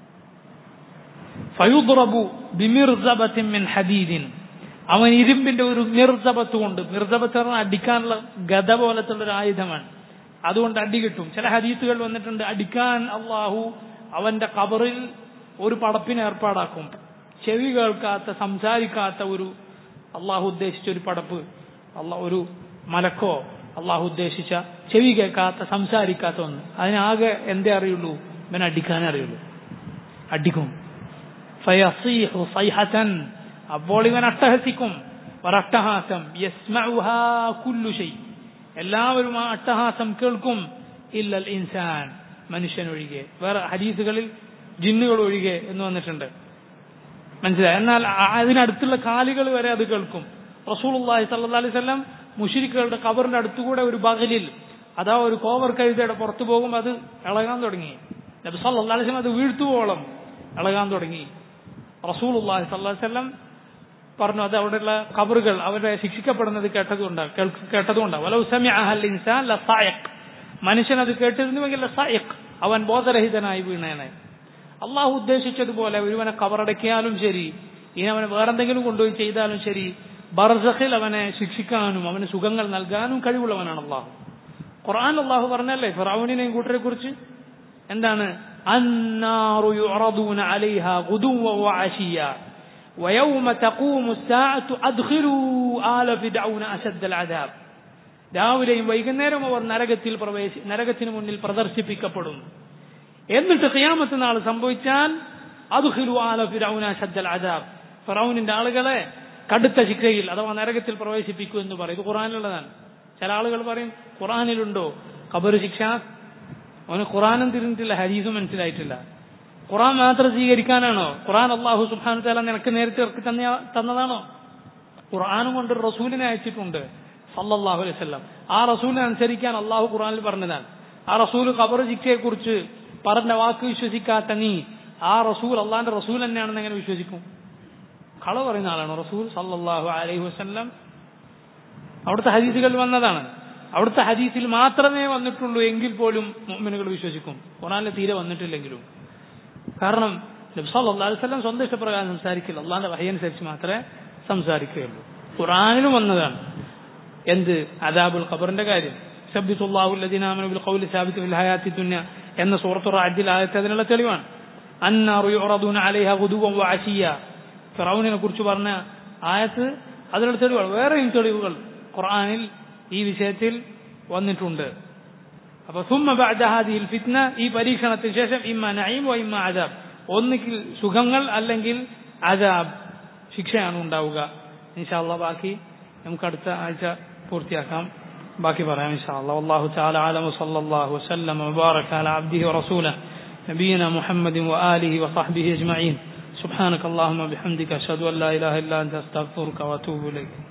ഫയുദ്റബു ബിമിർസബത്തിൻ മിൻ ഹദീദിൻ അവൻ ഇരുമ്പിന്റെ ഒരു മിർസബത്ത് കൊണ്ട് മിർസബത്ത് പറഞ്ഞാൽ അടിക്കാനുള്ള ഗത പോലത്തുള്ള ഒരു ആയുധമാണ് അതുകൊണ്ട് അടി കിട്ടും ചില ഹദീസുകൾ വന്നിട്ടുണ്ട് അടിക്കാൻ അള്ളാഹു അവന്റെ കബറിൽ ഒരു പടപ്പിന് ഏർപ്പാടാക്കും ചെവി കേൾക്കാത്ത സംസാരിക്കാത്ത ഒരു അള്ളാഹു ഉദ്ദേശിച്ച ഒരു പടപ്പ് അള്ളാഹ് ഒരു മലക്കോ അള്ളാഹു ഉദ്ദേശിച്ച ചെവി കേൾക്കാത്ത സംസാരിക്കാത്ത ഒന്ന് അതിനാകെ എന്തേ അറിയുള്ളൂ ഇവൻ അടിക്കാനേ അറിയുള്ളൂ അടിക്കും ഫയസീഹു സൈഹതൻ അപ്പോൾ ഇവൻ അട്ടഹസിക്കും ഒരട്ടഹാസം യസ്മഉഹാ കുല്ലു ഷൈ എല്ലാവരും ആ അട്ടഹാസം കേൾക്കും ഇല്ലൽ ഇൻസാൻ മനുഷ്യൻ ഒഴികെ വേറെ ഹദീസുകളിൽ ജിന്നുകൾ ഒഴികെ എന്ന് വന്നിട്ടുണ്ട് മനസ്സിലായി എന്നാൽ ആ- അതിനടുത്തുള്ള കാലുകൾ വരെ അത് കേൾക്കും റസൂലുള്ളാഹി സല്ലല്ലാഹു അലൈഹി വസല്ലം മുശ്രിക്കുകളുടെ കബറിന്റെ അടുത്തുകൂടെ ഒരു ബഗലിൽ അതാ ഒരു കോവർ കഴുതയുടെ പുറത്തു പോകും അത് ഇളകാൻ തുടങ്ങി നബി സല്ലല്ലാഹു അലൈഹി വസല്ലം അത് വീഴ്ത്തുവോളം ഇളകാൻ തുടങ്ങി റസൂലുള്ളാഹി സല്ലല്ലാഹു അലൈഹി വസല്ലം പറഞ്ഞു അത് അവിടെയുള്ള കബറുകൾ അവരെ ശിക്ഷിക്കപ്പെടുന്നത് കേട്ടതുകൊണ്ട് കേൾക്ക്- കേട്ടതുകൊണ്ട് വലൗ സമിഅഹൽ ഇൻസാൻ ലസായഖ് മനുഷ്യൻ അത് കേട്ടിരുന്നുവെങ്കിൽ ലസായഖ് അവൻ ബോധരഹിതനായി വീണേനെ അള്ളാഹു ഉദ്ദേശിച്ചതുപോലെ ഒരുവനെ കബറടക്കിയാലും ശരി ഇനി അവനെ വേറെന്തെങ്കിലും കൊണ്ടുപോയി ചെയ്താലും ശരി ബർസഖിൽ അവനെ ശിക്ഷിക്കാനും അവന് സുഖങ്ങൾ നൽകാനും കഴിവുള്ളവനാണ് അള്ളാഹു ഖുർആൻ അള്ളാഹു പറഞ്ഞല്ലേ ഫിറൌനിനെയും കൂട്ടരെ കുറിച്ച് എന്താണ് അന്നാറു യുറദൂന അലൈഹ ഗുദുവ വഅശിയ ويوم تقوم الساعة أدخلوا آل فرعون أشد العذاب രാവിലെയും വൈകുന്നേരവും അവർ നരകത്തിൽ പ്രവേശി നരകത്തിന് മുന്നിൽ പ്രദർശിപ്പിക്കപ്പെടും എന്നിട്ട് ഖിയാമത്ത് നാൾ സംഭവിച്ചാൽ അദ്ഖിലു ആല ഫിറൗന ശദ്ദൽ അദാബ് ഫിറൗനിന്റെ ആളുകളെ കടുത്ത ശിക്ഷയിൽ അഥവാ നരകത്തിൽ പ്രവേശിപ്പിക്കൂ എന്ന് പറയും ഇത് ഖുറാനിലുള്ളതാണ് ചില ആളുകൾ പറയും ഖുറാനിലുണ്ടോ ഖബർ ശിക്ഷ അവന് ഖുറാനും തിരിഞ്ഞിട്ടില്ല ഹരീസും മനസ്സിലായിട്ടില്ല ഖുറാൻ മാത്രം സ്വീകരിക്കാനാണോ ഖുറാൻ അള്ളാഹു സുബ്ഹാനഹു തആല നിനക്ക് നേരത്തെ ഇറക്കി തന്ന തന്നതാണോ ഖുർആാനും കൊണ്ട് ഒരു റസൂലിനെ അയച്ചിട്ടുണ്ട് സല്ലല്ലാഹു അലൈഹി വസല്ലം ആ റസൂലിനെ അനുസരിക്കാൻ അള്ളാഹു ഖുർആനിൽ പറഞ്ഞതാണ് ആ റസൂൽ ഖബർ ശിക്ഷയെ കുറിച്ച് പറഞ്ഞ വാക്ക് വിശ്വസിക്കാത്ത നീ ആ റസൂൽ അള്ളാന്റെ റസൂൽ തന്നെയാണെന്ന് എങ്ങനെ വിശ്വസിക്കും കള പറയുന്ന ആളാണ് റസൂൽ സല്ലല്ലാഹു അലൈഹി വസല്ലം അവിടുത്തെ ഹദീസുകൾ വന്നതാണ് അവിടുത്തെ ഹദീസിൽ മാത്രമേ വന്നിട്ടുള്ളൂ എങ്കിൽ പോലും മുഅ്മിനുകൾ വിശ്വസിക്കും ഖുറാനിൽ തീരെ വന്നിട്ടില്ലെങ്കിലും കാരണം നബി സല്ലല്ലാഹു അലൈഹി വസല്ലം സ്വന്തം ഇഷ്ടപ്രകാരം സംസാരിക്കില്ല അള്ളാന്റെ വഹി അനുസരിച്ച് മാത്രമേ സംസാരിക്കുകയുള്ളൂ ഖുറാനിലും വന്നതാണ് എന്ത് അദാബുൽ ഖബറിന്റെ കാര്യം സബ്ബിത്തുല്ലാഹു അല്ലദീന ആമനു ബിൽ ഖൗലി സാബിത്തു ഫിൽ ഹയാത്തി ദുനിയ എന്ന സൂറത്തു റാജിൽ ആയത്ത് അതിനുള്ള തെളിവാണ് അന്നാറു യുറദൂന അലൈഹ ഗുദുവൻ വഅശിയ ഫിറൗനിനെ കുറിച്ച് പറഞ്ഞ ആയത്ത് അതിനുള്ള തെളിവാണ് വേറെയും തെളിവുകൾ ഖുർആനിൽ ഈ വിഷയത്തിൽ വന്നിട്ടുണ്ട് അപ്പൊ സുമ്മ ബഅദ ഹാദിഹിൽ ഫിത്ന ഈ പരീക്ഷണത്തിന് ശേഷം ഇമ്മ നഈം വ ഇമ്മ അദാബ് ഒന്നുകിൽ സുഖങ്ങൾ അല്ലെങ്കിൽ അദാബ് ശിക്ഷയാണ് ഉണ്ടാവുക ഇൻഷാല്ല ബാക്കി നമുക്ക് അടുത്ത ആഴ്ച പൂർത്തിയാക്കാം ബാക്കി പറയാം ഇൻഷാല്ല والله تعالى اعلم وصلى الله وسلم وبارك على عبده ورسوله نبينا محمد واله وصحبه اجمعين سبحانك اللهم وبحمدك اشهد ان لا اله الا انت استغفرك واتوب اليك